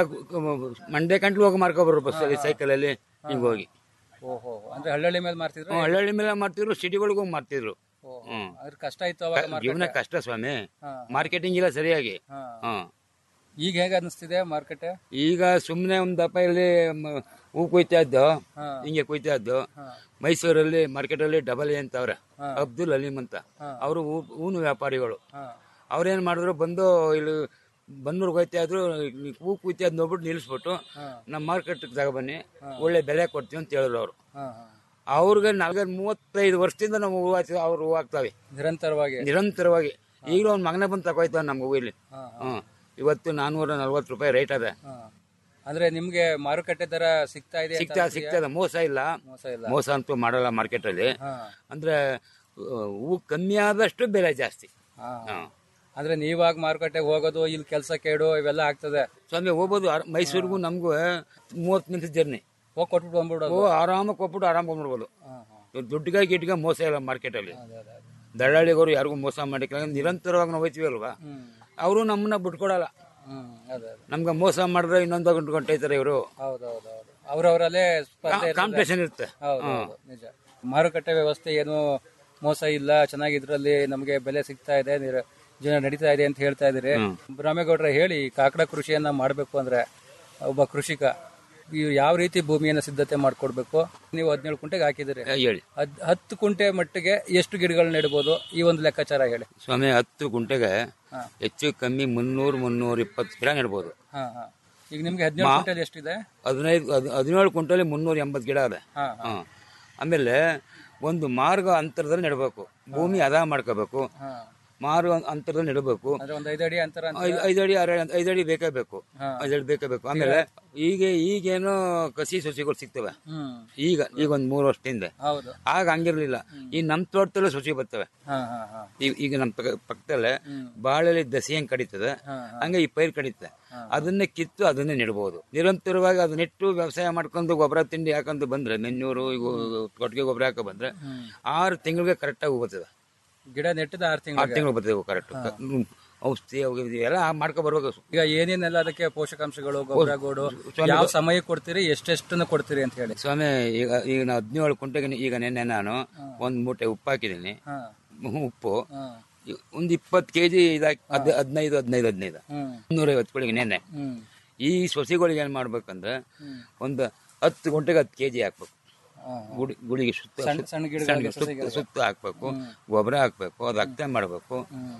ಮಂಡ್ಯ ಕಂಟ್ಲು ಹೋಗಿ ಮಾರ್ಕೊಬರು ಬಸ್ಸಲ್ಲಿ ಸೈಕಲಲ್ಲಿ ಹಿಂಗ್ ಹೋಗಿ ಓಹೋ ಅಂದ್ರೆ ಹಳ್ಳಿ ಮೇಲೆ ಮಾರ್ತಿದ್ರು ಹ್ಮ್, ಹಳ್ಳಿ ಮೇಲೆ ಮಾಡ್ತಿದ್ರು ಸಿಟಿಗಳಿಗೆ ಹೋಗಿ ಮಾಡ್ತಿದ್ರು ಹ್ಮ್ ಅದ್ರ ಕಷ್ಟ ಇತ್ತು ಅವಾಗ ಜೀವನ ಮಾರ್ಕೆಟ್ ಕಷ್ಟ ಸ್ವಾಮಿ ಮಾರ್ಕೆಟಿಂಗ್ ಇಲ್ಲ ಸರಿಯಾಗಿ ಹ್ಮ್ ಈಗ ಹೇಗೆ ಅನಿಸ್ತಿದೆ ಮಾರ್ಕೆಟ್ ಈಗ ಸುಮ್ಮನೆ ಒಂದು ದಪ್ಪ ಇಲ್ಲಿ ಮ- ಹೂ ಕುಯ್ತಾ ಇದ್ದು ಹಿಂಗೆ ಕುಯ್ತಾ ಇದ್ದು ಮೈಸೂರಲ್ಲಿ ಮಾರ್ಕೆಟ್ ಅಲ್ಲಿ ಡಬಲ್ ಎ ಅಂತವ್ರೆ ಅಬ್ದುಲ್ ಅಲೀಂ ಅಂತ ಅವರು ಹೂನು ವ್ಯಾಪಾರಿಗಳು ಅವ್ರೇನ್ ಮಾಡಿದ್ರು ಬಂದು ಇಲ್ಲಿ ಬನ್ನೂರ್ಗೆ ಹೋಯ್ತಾ ಇದ್ರು ಈ ಹೂ ಕುಯ್ತಾ ಇದ್ ನೋಡ್ಬಿಟ್ಟು ನಿಲ್ಲಿಸ್ಬಿಟ್ಟು ನಮ್ಮ ಮಾರ್ಕೆಟ್ ತಗೊಬನ್ನಿ ಒಳ್ಳೆ ಬೆಲೆ ಕೊಡ್ತೀವಿ ಅಂತ ಹೇಳಿದ್ರು ಅವರು ಅವ್ರಿಗೆ ನಾಲ್ಕ ಮೂವತ್ತೈದು ವರ್ಷದಿಂದ ನಾವು ಹೂ ಹಾಕ್ತೀವಿ ಅವ್ರು ಹೂ ಹಾಕ್ತಾವೆ ನಿರಂತರವಾಗಿ ನಿರಂತರವಾಗಿ ಈಗಲೂ ಅವ್ನ ಮಗನೇ ಬಂದು ತಗೋಯ್ತಾವ ನಮ್ಗೆ ಹೂ ಇಲ್ಲಿ ಹ್ಮ್ ಇವತ್ತು ನಾನೂರ ನಲ್ವತ್ತು ರೂಪಾಯಿ ರೇಟ್ ಅದ ಅಂದ್ರೆ ನಿಮ್ಗೆ ಮಾರುಕಟ್ಟೆ ದರ ಸಿಗ್ತಾ ಇದೆ ಅಂತ ಸಿಗ್ತಾ ಅನ್ಸಿದ್ಯಾ? ಸಿಗ್ತದ ಮೋಸ ಇಲ್ಲ ಮೋಸ ಇಲ್ಲ ಮೋಸ ಅಂತೂ ಮಾಡಲ್ಲ ಮಾರ್ಕೆಟ್ ಅಲ್ಲಿ ಹಾ. ಅಂದ್ರೆ ಆ, ಹೂ ಕಮ್ಮಿ ಆದಷ್ಟು ಬೆಲೆ ಜಾಸ್ತಿ ಹಾ. ಹಾ. ಅಂದ್ರೆ ನೀವಾಗ ಮಾರುಕಟ್ಟೆಗೆ ಹೋಗೋದು ಇಲ್ಲಿ ಕೆಲಸ ಕೇಡು ಇವೆಲ್ಲ ಆಗ್ತದೆ ಸ್ವಾಮಿ ಹೋಗ್ಬೋದು ಆರ್- ಮೈಸೂರಿಗೂ ನಮಗೂ ಮೂವತ್ತು ನಿಮಿಷ ಜರ್ನಿ ಹೋಗಿ ಕೊಟ್ಬಿಟ್ಟು ಬಂದ್ಬಿಡೋದು ಓ ಆರಾಮಾಗಿ ಕೊಟ್ಬಿಟ್ಟು ಆರಾಮ್ ಬಂದ್ಬಿಡ್ಬೋದು ದುಡ್ಡಿಗೆ ಗಿಡ್ಗೆ ಮೋಸ ಇಲ್ಲ ಮಾರ್ಕೆಟ್ ಅಲ್ಲಿ ದಳ್ಳಾಳಿಗವರು ಯಾರಿಗೂ ಮೋಸ ಮಾಡಿಲ್ಲ ನಿರಂತರವಾಗಿ ನಾವು ಹೋಯ್ತೀವಿ ಅಲ್ವಾ ಅವರು ನಮ್ಮನ್ನ ಬಿಟ್ಕೊಡಲ್ಲ ಹ್ಮ್ ಅದೇ ಅದೇ ನಮ್ಗೆ ಮೋಸ ಮಾಡಿದ್ರೆ ಇನ್ನೊಂದು ಗಂಟೆ ಗಂಟೆ ಇವರು ಹೌದೌದು ಅವ್ರವರಲ್ಲೇ ಸ್ಪರ್ಧೆ ಇರ್ತದೆ. ಕಾಂಪಿಟೇಷನ್ ಇರುತ್ತೆ ಹೌದು ಹೌದು, ನಿಜ ಮಾರುಕಟ್ಟೆ ವ್ಯವಸ್ಥೆ ಏನು ಮೋಸ ಇಲ್ಲ ಚೆನ್ನಾಗಿದ್ರಲ್ಲಿ ನಮಗೆ ಬೆಲೆ ಸಿಗ್ತಾ ಇದೆ ನೀರು ಜೀವನ ನಡೀತಾ ಇದೆ ಅಂತ ಹೇಳ್ತಾ ಇದ್ದೀರಿ ರಾಮೇಗೌಡ್ರೆ ಹೇಳಿ ಕಾಕಡ ಕೃಷಿಯನ್ನ ಮಾಡಬೇಕು ಅಂದ್ರೆ ಒಬ್ಬ ಕೃಷಿಕ ಇವ್ ಯಾವ ರೀತಿ ಭೂಮಿಯನ್ನ ಸಿದ್ಧತೆ ಮಾಡ್ಕೊಡ್ಬೇಕು ನೀವು ಹದಿನೇಳು ಕುಂಟೆಗೆ ಹಾಕಿದಿರಿ ಹೇಳಿ ಹದ್- ಹತ್ತು ಕುಂಟೆ ಮಟ್ಟಿಗೆ ಎಷ್ಟು ಗಿಡಗಳು ನೆಡ್ಬೋದು ಈ ಒಂದು ಲೆಕ್ಕಾಚಾರ ಹೇಳಿ ಸ್ವಾಮಿ ಹತ್ತು ಗುಂಟೆಗೆ ಹೆಚ್ಚು ಕಮ್ಮಿ ಮುನ್ನೂರು ಮುನ್ನೂರ ಇಪ್ಪತ್ತು ಗಿಡ ನೆಡ್ಬೋದು ಹಾ ಹಾ ಈಗ ನಿಮ್ಗೆ ಹದಿನೇಳು ಮಾ- ಕುಂಟೆಲ್ ಎಷ್ಟಿದೆ ಹದಿನೈದು ಹದ್- ಹದಿನೇಳು ಕುಂಟಲಿ ಮುನ್ನೂರ ಎಂಬತ್ತು ಗಿಡ ಅದೆ ಹಾ, ಹಾ. ಆಮೇಲೆ ಒಂದು ಮಾರ್ಗ ಅಂತರದಲ್ಲಿ ನೆಡಬೇಕು ಭೂಮಿ ಅದ ಮಾಡ್ಕೋಬೇಕು ಮಾರ್ಗ ಅಂತರದಲ್ಲಿ ನೆಡಬೇಕು ಅಂದ್ರೆ ಒಂದು ಐದು ಅಡಿ ಅಂತರ ಅಂತ ಐದು ಐದು ಅಡಿ ಆರು ಅಡಿ- ಐದು ಅಡಿ ಬೇಕೇ ಬೇಕು ಐದು ಅಡಿ ಬೇಕೇ ಬೇಕು ಆಮೇಲೆ ಈಗ ಈಗೇನೋ ಕಸಿ ಸೊಸಿಗಳು ಸಿಗ್ತವೆ ಹ್ಮ್ ಈಗ ಈಗ ಒಂದ್ ಮೂರು ವರ್ಷದಿಂದ ಹೌದು ಆಗ ಹಂಗಿರ್ಲಿಲ್ಲ ಈ ನಮ್ ತೋಟದಲ್ಲೇ ಸೊಸಿ ಬರ್ತವೆ ಹಾ ಹಾ ಹಾ ಈ- ಈಗ ನಮ್ಮ ಪಕ್ಕ- ಪಕ್ಕದಲ್ಲೇ ಬಾಳೆಲಿ ದಸಿ ಹೆಂಗ್ ಕಡಿತದೆ ಹಂಗೆ ಈ ಪೈರ್ ಕಡಿತೆ ಅದನ್ನೇ ಕಿತ್ತು ಅದನ್ನೇ ನೆಡ್ಬೋದು ನಿರಂತರವಾಗಿ ಅದು ನೆಟ್ಟು ವ್ಯವಸಾಯ ಮಾಡ್ಕೊಂಡು ಗೊಬ್ಬರ ತಿಂಡಿ ಹಾಕೊಂಡು ಬಂದ್ರೆ ಮೆನ್ನೂರು ಈಗ ಕೊಟ್ಟಿಗೆ ಗೊಬ್ಬರ ಹಾಕೋ ಬಂದ್ರೆ ಆರು ತಿಂಗಳಿಗೆ ಕರೆಕ್ಟಾಗಿ ಹೋಗ್ತದೆ ಗಿಡ ನೆಟ್ಟಿದ ಆರು ಆರು ತಿಂಗಳು ತಿಂಗಳು ಬರ್ತದೆ ಕರೆಕ್ಟ್ ಔಷಧಿ ಅವು ಇವು ಎಲ್ಲ ಮಾಡ್ಕೊ ಬರ್ಬೇಕು ಈಗ ಏನೇನೆಲ್ಲ ಅದಕ್ಕೆ ಪೋಷಕಾಂಶಗಳು ಗೊಬ್ಬರ ಗೋಡು ಸ್ವಾಮಿ, ಯಾವ ಸಮಯ ಕೊಡ್ತೀರಿ ಎಷ್ಟೆಷ್ಟನ್ನ ಕೊಡ್ತೀರಿ ಅಂತ ಹೇಳಿ ಸ್ವಾಮಿ ಈಗ ಈಗ ನಾ ಹದಿನೇಳು ಕುಂಟೆಗೆ ಈಗ ನೆನ್ನೆ ನಾನು ಒಂದ್ ಮೂಟೆ ಉಪ್ಪು ಹಾಕಿದ್ದೀನಿ ಹಾ ಉಪ್ಪು ಒಂದ್ ಇಪ್ಪತ್ತು ಕೆಜಿ ಇದಾಕಿ ಹದ್ ಹದಿನೈದು ಹದಿನೈದು ಹದಿನೈದು ಹ್ಮ್ ನೂರೈವತ್ತು ಕೊಳಿಗೆ ನೆನ್ನೆ ಹ್ಮ್ ಈ ಸೊಸೆಗಳಿಗೆ ಏನ್ ಮಾಡ್ಬೇಕಂದ್ರೆ ಒಂದು ಹತ್ತು ಗಂಟೆಗೆ ಹತ್ತು ಕೆಜಿ ಹಾಕ್ಬೇಕು ಹಾ, ಗುಡಿ ಗುಡಿಗೆ ಸುತ್ತ ಸಣ್ಣ ಸುತ್ತ- ಸಣ್ಣ ಗಿಡಗಳಿಗೆ ಸಣ್ಣ ಸಸಿಗಳಿಗೆ. ಸುತ್ತ ಸುತ್ತ ಹಾಕ್ಬೇಕು ಗೊಬ್ಬರ ಹಾಕ್ಬೇಕು ಅದು ಅಗ್ತೆ ಮಾಡ್ಬೇಕು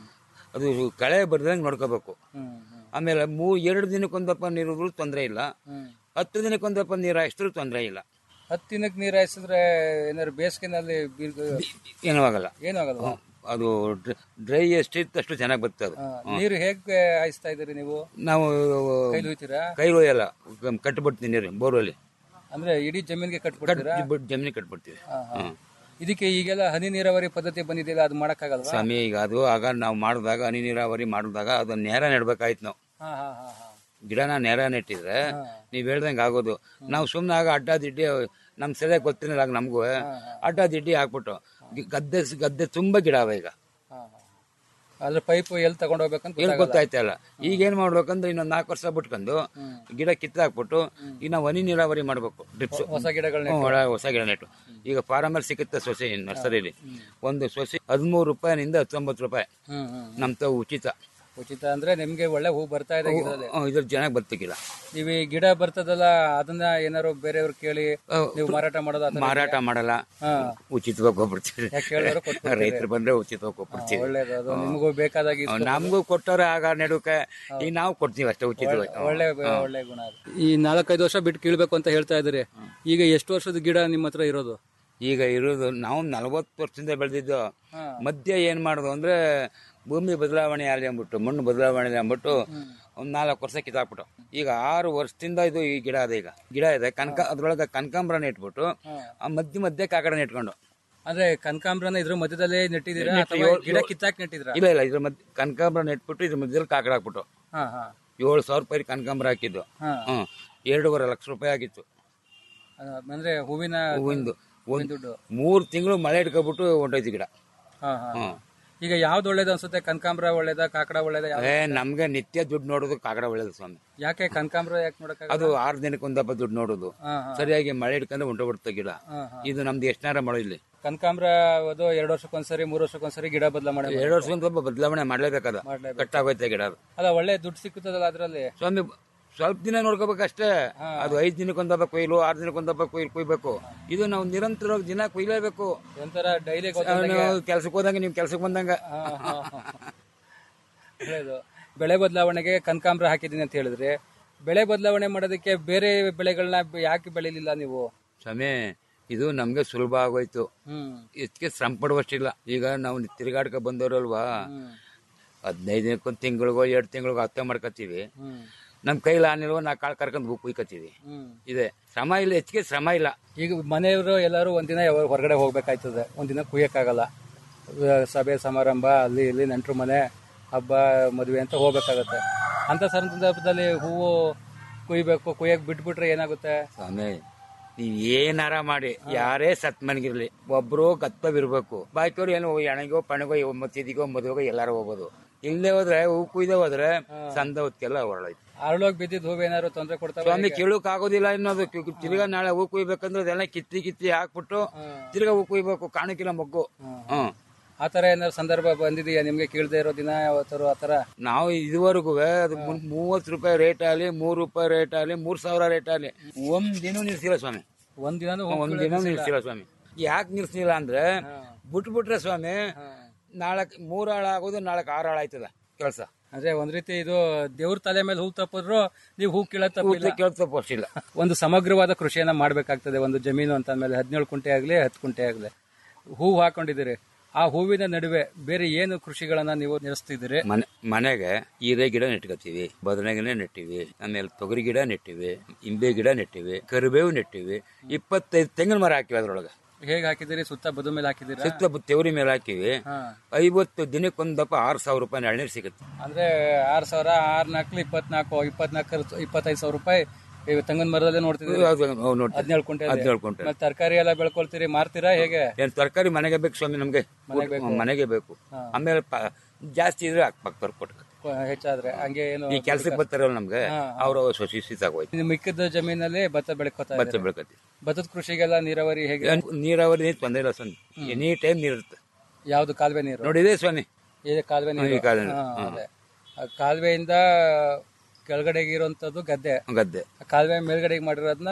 ಅದು ಕಳೆ ಬರ್ದಂಗೆ ನೋಡ್ಕೋಬೇಕು ಹ್ಮ್ ಆಮೇಲೆ ಮೂ ಎರಡು ದಿನಕ್ಕೊಂದಪ್ಪ ನೀರು ತೊಂದರೆ ಇಲ್ಲ ಹತ್ತು ದಿನಕ್ಕೊಂದಪ್ಪ ನೀರು ಹಾಯಿಸಿದ್ರು ತೊಂದರೆ ಇಲ್ಲ ಹತ್ತು ದಿನಕ್ಕೆ ನೀರು ಹಾಯಿಸಿದ್ರೆ ಏನಾದ್ರು ಬೇಸಿಗೆನಲ್ಲಿ ಬೀರ್ಗ- ಏನೂ ಆಗಲ್ಲ ಏನೂ ಆಗಲ್ವಾ ಅದು ಡ್ರೈ ಎಷ್ಟಿತ್ತು ಅಷ್ಟು ಚೆನ್ನಾಗಿ ಬರ್ತದೆ ಅದು ಹಾ, ನೀರು ಹೇಗೆ ಹಾಯಿಸ್ತಾ ಇದ್ದೀರಿ ನೀವು ನಾವು ಕೈಲಿ ಹೋಯ್ತೀರಾ ಕೈ ಒಯ್ಯಲ್ಲ ಕಟ್ಬಿಡ್ತೀನಿ ನೀರು ಬೋರಲ್ಲಿ ಅಂದ್ರೆ ಇಡೀ ಜಮೀನ್ಗೆ ಕಟ್ಬಿಡ್ತೀರಾ ಜಮೀನಿಗೆ ಕಟ್ಬಿಡ್ತೀವಿ ಹಾ, ಹಾ. ಇದಕ್ಕೆ ಈಗೆಲ್ಲ ಹನಿ ನೀರಾವರಿ ಪದ್ಧತಿ ಬಂದಿದೆಯಲ್ಲ ಅದು ಮಾಡಕ್ಕಾಗಲ್ವಾ ಸ್ವಾಮಿ ಈಗ ಅದು ಆಗ ನಾವು ಮಾಡಿದಾಗ ಹನಿ ನೀರಾವರಿ ಮಾಡಿದಾಗ ಅದು ನೇರ ನೆಡ್ಬೇಕಾಯ್ತು ನಾವು ಹಾ ಹಾ ಹಾ ಹಾ ಗಿಡನ ನೇರ ನೆಟ್ಟಿದ್ರೆ ನೀವ್ ಹೇಳ್ದಂಗೆ ಆಗೋದು ನಾವು ಸುಮ್ಮನೆ ಆಗ ಅಡ್ಡ ದಿಡ್ಡಿ ನಮ್ ಸರಿಯಾಗಿ ಗೊತ್ತಿರಲಿಲ್ಲ ಆಗ ನಮಗೂ ಅಡ್ಡ ದಿಡ್ಡಿ ಹಾಕ್ಬಿಟ್ಟು ಗಿ- ಗದ್ದೆ ಗದ್ದೆ ತುಂಬಾ ಗಿಡ ಅವ ಈಗ ಹಾ, ಹಾ. ಅದ್ರ ಪೈಪ್ ಎಲ್ಲಿ ತಗೊಂಡ್ ಹೋಗ್ಬೇಕಂತ ಏನು ಗೊತ್ತಾಗಲ್ಲ. ಗೊತ್ತಾಯ್ತಲ್ಲ ಈಗ ಏನ್ ಮಾಡ್ಬೇಕಂದ್ರೆ ಇನ್ನೊಂದ್ ನಾಲ್ಕು ವರ್ಷ ಬಿಟ್ಕೊಂಡು ಗಿಡ ಕಿತ್ತು ಹಾಕ್ಬಿಟ್ಟು ಈಗ ನಾವು ಹನಿ ನೀರಾವರಿ ಮಾಡ್ಬೇಕು ಡ್ರಿಪ್ಸ್ ಹೊಸ ಗಿಡಗಳನ್ನ ಒಳ ಹೊಸ ಗಿಡ ನೆಟ್ಟು ಈಗ ಫಾರಮಲ್ಲಿ ಸಿಗುತ್ತೆ ಸೊಸೆ ನರ್ಸರಿಲಿ ಒಂದು ಸೊಸೆ ಹದಿಮೂರು ರೂಪಾಯಿನಿಂದ ಹತ್ತೊಂಬತ್ತು ರೂಪಾಯಿ ಹ್ಮ್ ಹ್ಮ್ ನಮ್ ತಾವು ಉಚಿತ ಉಚಿತ ಅಂದ್ರೆ ನಿಮ್ಗೆ ಒಳ್ಳೆ ಹೂ ಬರ್ತಾ ಇದೆ ಗಿಡದಲ್ಲಿ ಇದ್ರ ಚೆನ್ನಾಗಿ ಬರ್ತಿಕ್ಕಿಲ್ಲ ನೀವು ಈ ಗಿಡ ಬರ್ತದಲ್ಲ ಅದನ್ನ ಏನಾರು ಬೇರೆಯವ್ರು ಕೇಳಿ ನೀವು ಮಾರಾಟ ಮಾಡೋದು ಆ ಥರ ಮಾರಾಟ ಇದೆಯಾ? ಮಾಡಲ್ಲ ಹಾ. ಉಚಿತವಾಗಿ ಹೋಗ್ಬಿಡ್ತೀವಿ ಯಾಕೆ ಕೇಳಿದ್ರು ಕೊಟ್ಬಿಡ್ತೀರಿ? ರೈತರು ಬಂದ್ರೆ ಉಚಿತವಾಗಿ ಹೋಗ್ಬಿಡ್ತೀವಿ ಒಳ್ಳೇದು ಅದು ನಿಮಗೂ ಬೇಕಾದಾಗ ಇಸ್ಕೊ- ನಮಗೂ ಕೊಟ್ಟವ್ರೆ ಆಗ ನಡುಕೆ ಈಗ ನಾವು ಕೊಡ್ತೀವಿ ಅಷ್ಟೇ ಉಚಿತವಾಗಿ ಒಳ್ಳೆ ಒಳ್ಳೆ ಗುಣ ಅದು. ಈ ನಾಲ್ಕೈದು ವರ್ಷ ಬಿಟ್ಟು ಕೀಳ್ಬೇಕು ಅಂತ ಹೇಳ್ತಾ ಇದ್ರಿ ಈಗ ಎಷ್ಟು ವರ್ಷದ ಗಿಡ ನಿಮ್ಮ ಹತ್ರ ಇರೋದು ಈಗ ಇರೋದು ನಾವು ನಲವತ್ತು ವರ್ಷದಿಂದ ಬೆಳೆದಿದ್ದು ಮಧ್ಯ ಏನ್ ಮಾಡೋದು ಅಂದ್ರೆ ಭೂಮಿ ಬದಲಾವಣೆ ಆಗಲಿ ಅಂದ್ಬಿಟ್ಟು ಮಣ್ಣು ಬದಲಾವಣೆ ಅಂದ್ಬಿಟ್ಟು ಒಂದ್ ನಾಲ್ಕು ವರ್ಷ ಕಿತ್ತಾಕ್ಬಿಟ್ಟು ಈಗ ಆರು ವರ್ಷದಿಂದ ಇದು ಈ ಗಿಡ ಅದೇ ಈಗ ಗಿಡ ಇದೆ ಕನಕ ಅದ್ರೊಳಗೆ ಕನಕಾಂಬರನ ಇಟ್ಬಿಟ್ಟು ಆ ಮಧ್ಯ ಮಧ್ಯ ಕಾಕಡ ಇಟ್ಕೊಂಡು ಅಂದ್ರೆ ಕನಕಾಂಬ್ರನ ಇದ್ರ ಮಧ್ಯದಲ್ಲೇ ನೆಟ್ಟಿದ್ದೀರಾ ನೆಟ್ಟು ಅಥವಾ ಏಳು- ಗಿಡ ಕಿತ್ತಾಕ್ ನೆಟ್ಟಿದ್ದೀರಾ ಇಲ್ಲ ಇಲ್ಲ ಇದ್ರ ಮಧ್ಯ ಕನಕಾಂಬರ ನೆಟ್ಬಿಟ್ಟು ಇದ್ರ ಮಧ್ಯದಲ್ಲಿ ಕಾಕಡ ಹಾಕ್ಬಿಟ್ಟು ಹಾ ಹಾ ಏಳು ಸಾವಿರ ರೂಪಾಯಿ ಕನಕಾಂಬರ ಹಾಕಿದ್ದು ಹಾ. ಹ್ಮ್ ಎರಡೂವರೆ ಲಕ್ಷ ರೂಪಾಯಿ ಆಗಿತ್ತು ಅಹ್, ಅಂದ್ರೆ ಹೂವಿನ ಹೂವಿಂದು ಹೂವಿನ ಒಂದು ದುಡ್ಡು ಮೂರು ತಿಂಗಳು ಮಳೆ ಇಟ್ಕೊಬಿಟ್ಟು ಹೊಂಟೋಯ್ತು ಗಿಡ ಹಾ ಹಾ ಹ್ಮ್. ಈಗ ಯಾವ್ದು ಒಳ್ಳೇದು ಅನ್ಸುತ್ತೆ ಕನಕಾಂಬ್ರ ಒಳ್ಳೇದ ಕಾಕಡ ಒಳ್ಳೇದ ಏ ನಮ್ಗೆ ನಿತ್ಯ ದುಡ್ಡು ನೋಡೋದು ಕಾಕಡ ಒಳ್ಳೇದು ಸ್ವಾಮಿ ಯಾಕೆ ಕನಕಾಂಬ್ರ ಯಾಕೆ ನೋಡಕ್ ಅದು ಆರು ದಿನಕ್ಕೆ ಒಂದಪ್ಪ ದುಡ್ಡು ನೋಡೋದು ಹಾ, ಹಾ. ಸರಿಯಾಗಿ ಮಳೆ ಹಿಡ್ಕೊಂಡು ಹೊಂಟೋಗ್ಬಿಡ್ತ ಗಿಡ ಹಾ, ಹಾ. ಇದು ನಮ್ದು ಎಷ್ಟನಾರ ಮಾಡೋ ಇಲ್ಲಿ ಕನಕಾಂಬ್ರ ಅದು ಎರಡು ವರ್ಷಕ್ಕೊಂದ್ಸರಿ ಮೂರು ವರ್ಷಕ್ಕೊಂದ್ಸರಿ ಗಿಡ ಬದಲಾವಣೆ ಎರಡು ವರ್ಷ ಬದಲಾವಣೆ ಮಾಡ್ಲೇಬೇಕದ ಮಾಡ್ಲೇಬೇಕು. ಕಟ್ಟಾಗೋಯ್ತೆ ಗಿಡ ಅದು ಅಲ್ಲ ಒಳ್ಳೆ ದುಡ್ಡು ಸಿಕ್ಕುತ್ತದಲ್ಲ ಅದ್ರಲ್ಲಿ ಸ್ವಾಮಿ ಸ್ವಲ್ಪ ದಿನ ನೋಡ್ಕೋಬೇಕಷ್ಟೇ ಅದು ಐದ್ ದಿನಕ್ಕೊಂದಪ್ಪ ಕೊಯ್ಲು ಆರು ದಿನಕ್ಕೊಂದಪ್ಪ ಕೊಯ್ಲು ಕೊಯ್ಬೇಕು ಇದು ನಾವು ನಿರಂತರವಾಗಿ ದಿನ ಕೊಯ್ಲೇಬೇಕು ಒಂಥರ ಡೈಲಿ ಕೆಲ್ಸಕ್ಕೆ ಹೋದಂಗೆ ನೀವು ಕೆಲ್ಸಕ್ಕೆ ಬಂದಂಗ ಒಳ್ಳೇದು ಬೆಳೆ ಬದಲಾವಣೆಗೆ ಕನಕಾಂಬ್ರ ಹಾಕಿದೀನಿ ಅಂತ ಹೇಳಿದ್ರೆ ಬೆಳೆ ಬದಲಾವಣೆ ಮಾಡೋದಕ್ಕೆ ಬೇರೆ ಬೆಳೆಗಳನ್ನ ಯಾಕೆ ಬೆಳಿಲಿಲ್ಲ ನೀವು ಸ್ವಾಮಿ ಇದು ನಮ್ಗೆ ಸುಲಭ ಆಗೋಯ್ತು ಹ್ಮ್ ಇದಕ್ಕೆ ಶ್ರಮ ಪಡುವಷ್ಟಿಲ್ಲ ಈಗ ನಾವು ತಿರುಗಾಡ್ಕ ಬಂದವರಲ್ವಾ ಹದಿನೈದು ದಿನಕ್ಕೊಂದು ತಿಂಗಳಿಗೋ ಎರಡು ತಿಂಗಳಿಗೋ ಹತ್ತೆ ಮಾಡ್ಕೊತೀವಿ ಹ್ಮ್ ನಮ್ ಕೈಲಿ ಆನಿಲ್ವೋ ನಾ ಕಾಳು ಕರ್ಕೊಂಡು ಹೂ ಕುಯ್ಕೊತೀವಿ ಹ್ಮ್ ಇದೆ ಶ್ರಮ ಇಲ್ಲ ಹೆಚ್ಚಿಗೆ ಶ್ರಮ ಇಲ್ಲ ಈಗ ಮನೆಯವರು ಎಲ್ಲರೂ ಒಂದಿನ ಯಾವ- ಹೊರಗಡೆ ಹೋಗ್ಬೇಕಾಯ್ತದೆ ಒಂದಿನ ಕುಯ್ಯಕ್ಕಾಗಲ್ಲ ಅಹ್ ಸಭೆ ಸಮಾರಂಭ ಅಲ್ಲಿ ಇಲ್ಲಿ ನೆಂಟ್ರು ಮನೆ ಹಬ್ಬ ಮದುವೆ ಅಂತ ಹೋಗ್ಬೇಕಾಗತ್ತೆ ಅಂತ ಸಂದರ್ಭದಲ್ಲಿ ಹೂವು ಕುಯ್ಬೇಕು ಕುಯ್ಯಕ್ ಬಿಟ್ಬಿಟ್ರೆ ಏನಾಗುತ್ತೆ ಸ್ವಾಮಿ ನೀವ್ ಏನಾರ ಮಾಡಿ ಯಾರೇ ಸತ್ ಮನೆಗಿರ್ಲಿ ಒಬ್ರು ಕತ್ತವಿರ್ಬೇಕು ಬಾಕಿಯವ್ರು ಏನು ಎಣಗೋ ಪಣಗೋ ಮತ್ತಿದಿಗೋ ಮದುವೆಗೋ ಎಲ್ಲಾರು ಹೋಗ್ಬೋದು ಇಲ್ಲದೆ ಹೋದ್ರೆ ಹೂ ಕುಯ್ದೆ ಹೋದ್ರೆ ಸಂದ ಹೊತ್ಕೆಲ್ಲ ಹೊರಳೈತಿ ಅರಳೋಗಿ ಬಿದ್ದಿದ್ದು ಹೂವು ಏನಾದ್ರು ತೊಂದರೆ ಕೊಡ್ತಾವೆ ಸ್ವಾಮಿ ಕೇಳಕ್ ಆಗೋದಿಲ್ಲ ಇನ್ನೊಂದು ಕಿ- ತಿರ್ಗಾ ನಾಳೆ ಹೂ ಕುಯ್ಬೇಕಂದ್ರೆ ಅದೆಲ್ಲ ಕಿತ್ತಿ ಕಿತ್ತಿ ಹಾಕ್ಬಿಟ್ಟು ತಿರ್ಗಾ ಹೂ ಕುಯ್ಬೇಕು ಕಾಣಕ್ಕಿಲ್ಲ ಮೊಗ್ಗು ಹ್ಮ್ ಆ ತರ ಏನಾದ್ರು ಸಂದರ್ಭ ಬಂದಿದೆಯಾ ನಿಮ್ಗೆ ಕೇಳದೆ ಇರೋ ದಿನ ಯಾವತ್ತಾರು ಆತರ ನಾವು ಇದುವರೆಗೂ ಅದು ಮುನ್- ಮೂವತ್ತು ರೂಪಾಯಿ ರೇಟ್ ಆಗಲಿ ಮೂರು ರೂಪಾಯಿ ರೇಟ್ ಆಗಲಿ ಮೂರ್ ಸಾವಿರ ರೇಟ್ ಆಗಲಿ ಒಂದ್ ದಿನ ನಿಲ್ಸಿಲ್ಲ ಸ್ವಾಮಿ ಒಂದ್ ದಿನ ಒಂದ್ ದಿನ ನಿಲ್ಸಿಲ್ಲ ಸ್ವಾಮಿ ಯಾಕೆ ನಿಲ್ಸಿಲ್ಲ ಅಂದ್ರೆ ಬಿಟ್ಬಿಟ್ರೆ ಸ್ವಾಮಿ ನಾಳಕ್ ಮೂರ್ ಹಾಳ ಆಗೋದು ನಾಳಕ್ ಆರು ಹಾಳ ಆಯ್ತದ ಕೆಲಸ ಅಂದ್ರೆ ಒಂದ್ ರೀತಿ ಇದು ದೇವ್ರ ತಲೆ ಮೇಲೆ ಹೂ ತಪ್ಪಿದ್ರು ನೀವು ಹೂ ಕೀಳೋ ತಪ್ಪಿಲ್ಲ ಕೇಳ್ತಾ ಪೋಸ್ಟಿಲ್ಲ ಒಂದು ಸಮಗ್ರವಾದ ಕೃಷಿಯನ್ನ ಮಾಡ್ಬೇಕಾಗ್ತದೆ ಒಂದು ಜಮೀನು ಅಂತ ಅಂದ್ಮೇಲೆ ಹದಿನೇಳು ಕುಂಟೆ ಆಗ್ಲಿ ಹತ್ತು ಕುಂಟೆ ಆಗ್ಲಿ ಹೂವು ಹಾಕೊಂಡಿದ್ದೀರಿ ಆ ಹೂವಿನ ನಡುವೆ ಬೇರೆ ಏನು ಕೃಷಿಗಳನ್ನ ನೀವು ನಡೆಸ್ತಿದ್ದೀರಿ ಮನೆ ಮನೆಗೆ ಹೀರೆ ಗಿಡ ನೆಟ್ಕೋತೀವಿ ಬದನೆ ಗಿಡ ನೆಟ್ಟಿವಿ ಆಮೇಲೆ ತೊಗರಿ ಗಿಡ ನೆಟ್ಟಿವಿ ಇಂಬೆ ಗಿಡ ನೆಟ್ಟಿವಿ ಕರಿಬೇವು ನೆಟ್ಟಿವಿ ಇಪ್ಪತ್ತೈದು ತೆಂಗಿನ ಮರ ಹಾಕಿವಿ ಅದ್ರೊಳಗೆ ಹೇಗ್ ಹಾಕಿದಿರಿ ಸುತ್ತ ಬದು ಮೇಲೆ ಹಾಕಿದಿರಾ ಸುತ್ತ ತೆವರಿ ಮೇಲೆ ಹಾಕಿವಿ ಹಾ. ಐವತ್ತು ದಿನಕ್ಕೊಂದಪ್ಪ ಆರು ಸಾವಿರ ರೂಪಾಯಿ ಎಳ್ನೀರು ಸಿಗುತ್ತೆ ಅಂದ್ರೆ ಆರ್ ಸಾವಿರ ಆರ್ ನಾಲ್ಕು ಇಪ್ಪತ್ನಾಲ್ಕು ಇಪ್ಪತ್ನಾಲ್ಕು ಇಪ್ಪತ್ತೈದು ಸಾವಿರ ರೂಪಾಯಿ ಈ ತೆಂಗಿನ ಮರದಲ್ಲೇ ನೋಡ್ತಿದ್ದೀರಿ ಹೌದು, ಹೌದು, ನೋಡ್ತೀವಿ. ಹದಿನೇಳು ಕುಂಟೆ ಹದಿನೇಳು ಕುಂಟೆ. ಮತ್ತೆ ತರಕಾರಿ ಎಲ್ಲ ಬೆಳ್ಕೊಳ್ತೀರಿ ಮಾರ್ತೀರಾ ಹೇಗೆ ಏನ್ ತರಕಾರಿ ಮನೆಗೆ ಬೇಕು ಸ್ವಾಮಿ ನಮ್ಗೆ ಮನೆಗೆ ಬೇಕು. ಮನೆಗೆ ಬೇಕು ಆಮೇಲೆ ಪ- ಜಾಸ್ತಿ ಇದ್ರೆ ಹಾಕ್ಬೇಕು ತರ್ಕೊಟ್ಟು ಹೆಚ್ಚಾದ್ರೆ ಹಂಗೆ ಏನು ಈ ಕೆಲ್ಸಕ್ಕೆ ಬರ್ತಾರಲ್ಲ ನಮ್ಗೆ ಹಾ, ಅವ್ರ ಸೊಸಿ ತಗೋಯ್ತು ಇನ್ನು ಮಿಕ್ಕಿದ ಜಮೀನಲ್ಲಿ ಭತ್ತ ಬೆಳ್ಕೊತಾ ಭತ್ತ ಇದ್ದೀರಿ. ಬೆಳ್ಕತಿ ಭತ್ತದ ಕೃಷಿಗೆಲ್ಲ ನೀರಾವರಿ ಹೇಗೆ ನೀರಾವರಿ ನೀರು ತೊಂದರೆ ಇಲ್ಲ ಸ್ವಾಮಿ ಎನಿ ಟೈಮ್ ನೀರು ಇರುತ್ತೆ ಯಾವ್ದು ಕಾಲುವೆ ನೀರು ನೋಡಿದೆ ಸ್ವಾಮಿ ಇದೆ ಕಾಲುವೆ ಹಾ, ಈ ನೀರು ಕಾಲುವೆ ನೀರು. ಹಾ, ಹಾ. ಅದೇ. ಆ ಕಾಲುವೆಯಿಂದ ಕೆಳಗಡೆಗೆ ಇರುವಂತದ್ದು ಗದ್ದೆ ಗದ್ದೆ ಆ ಕಾಲುವೆ ಮೇಲ್ಗಡೆಗೆ ಮಾಡಿರೋದನ್ನ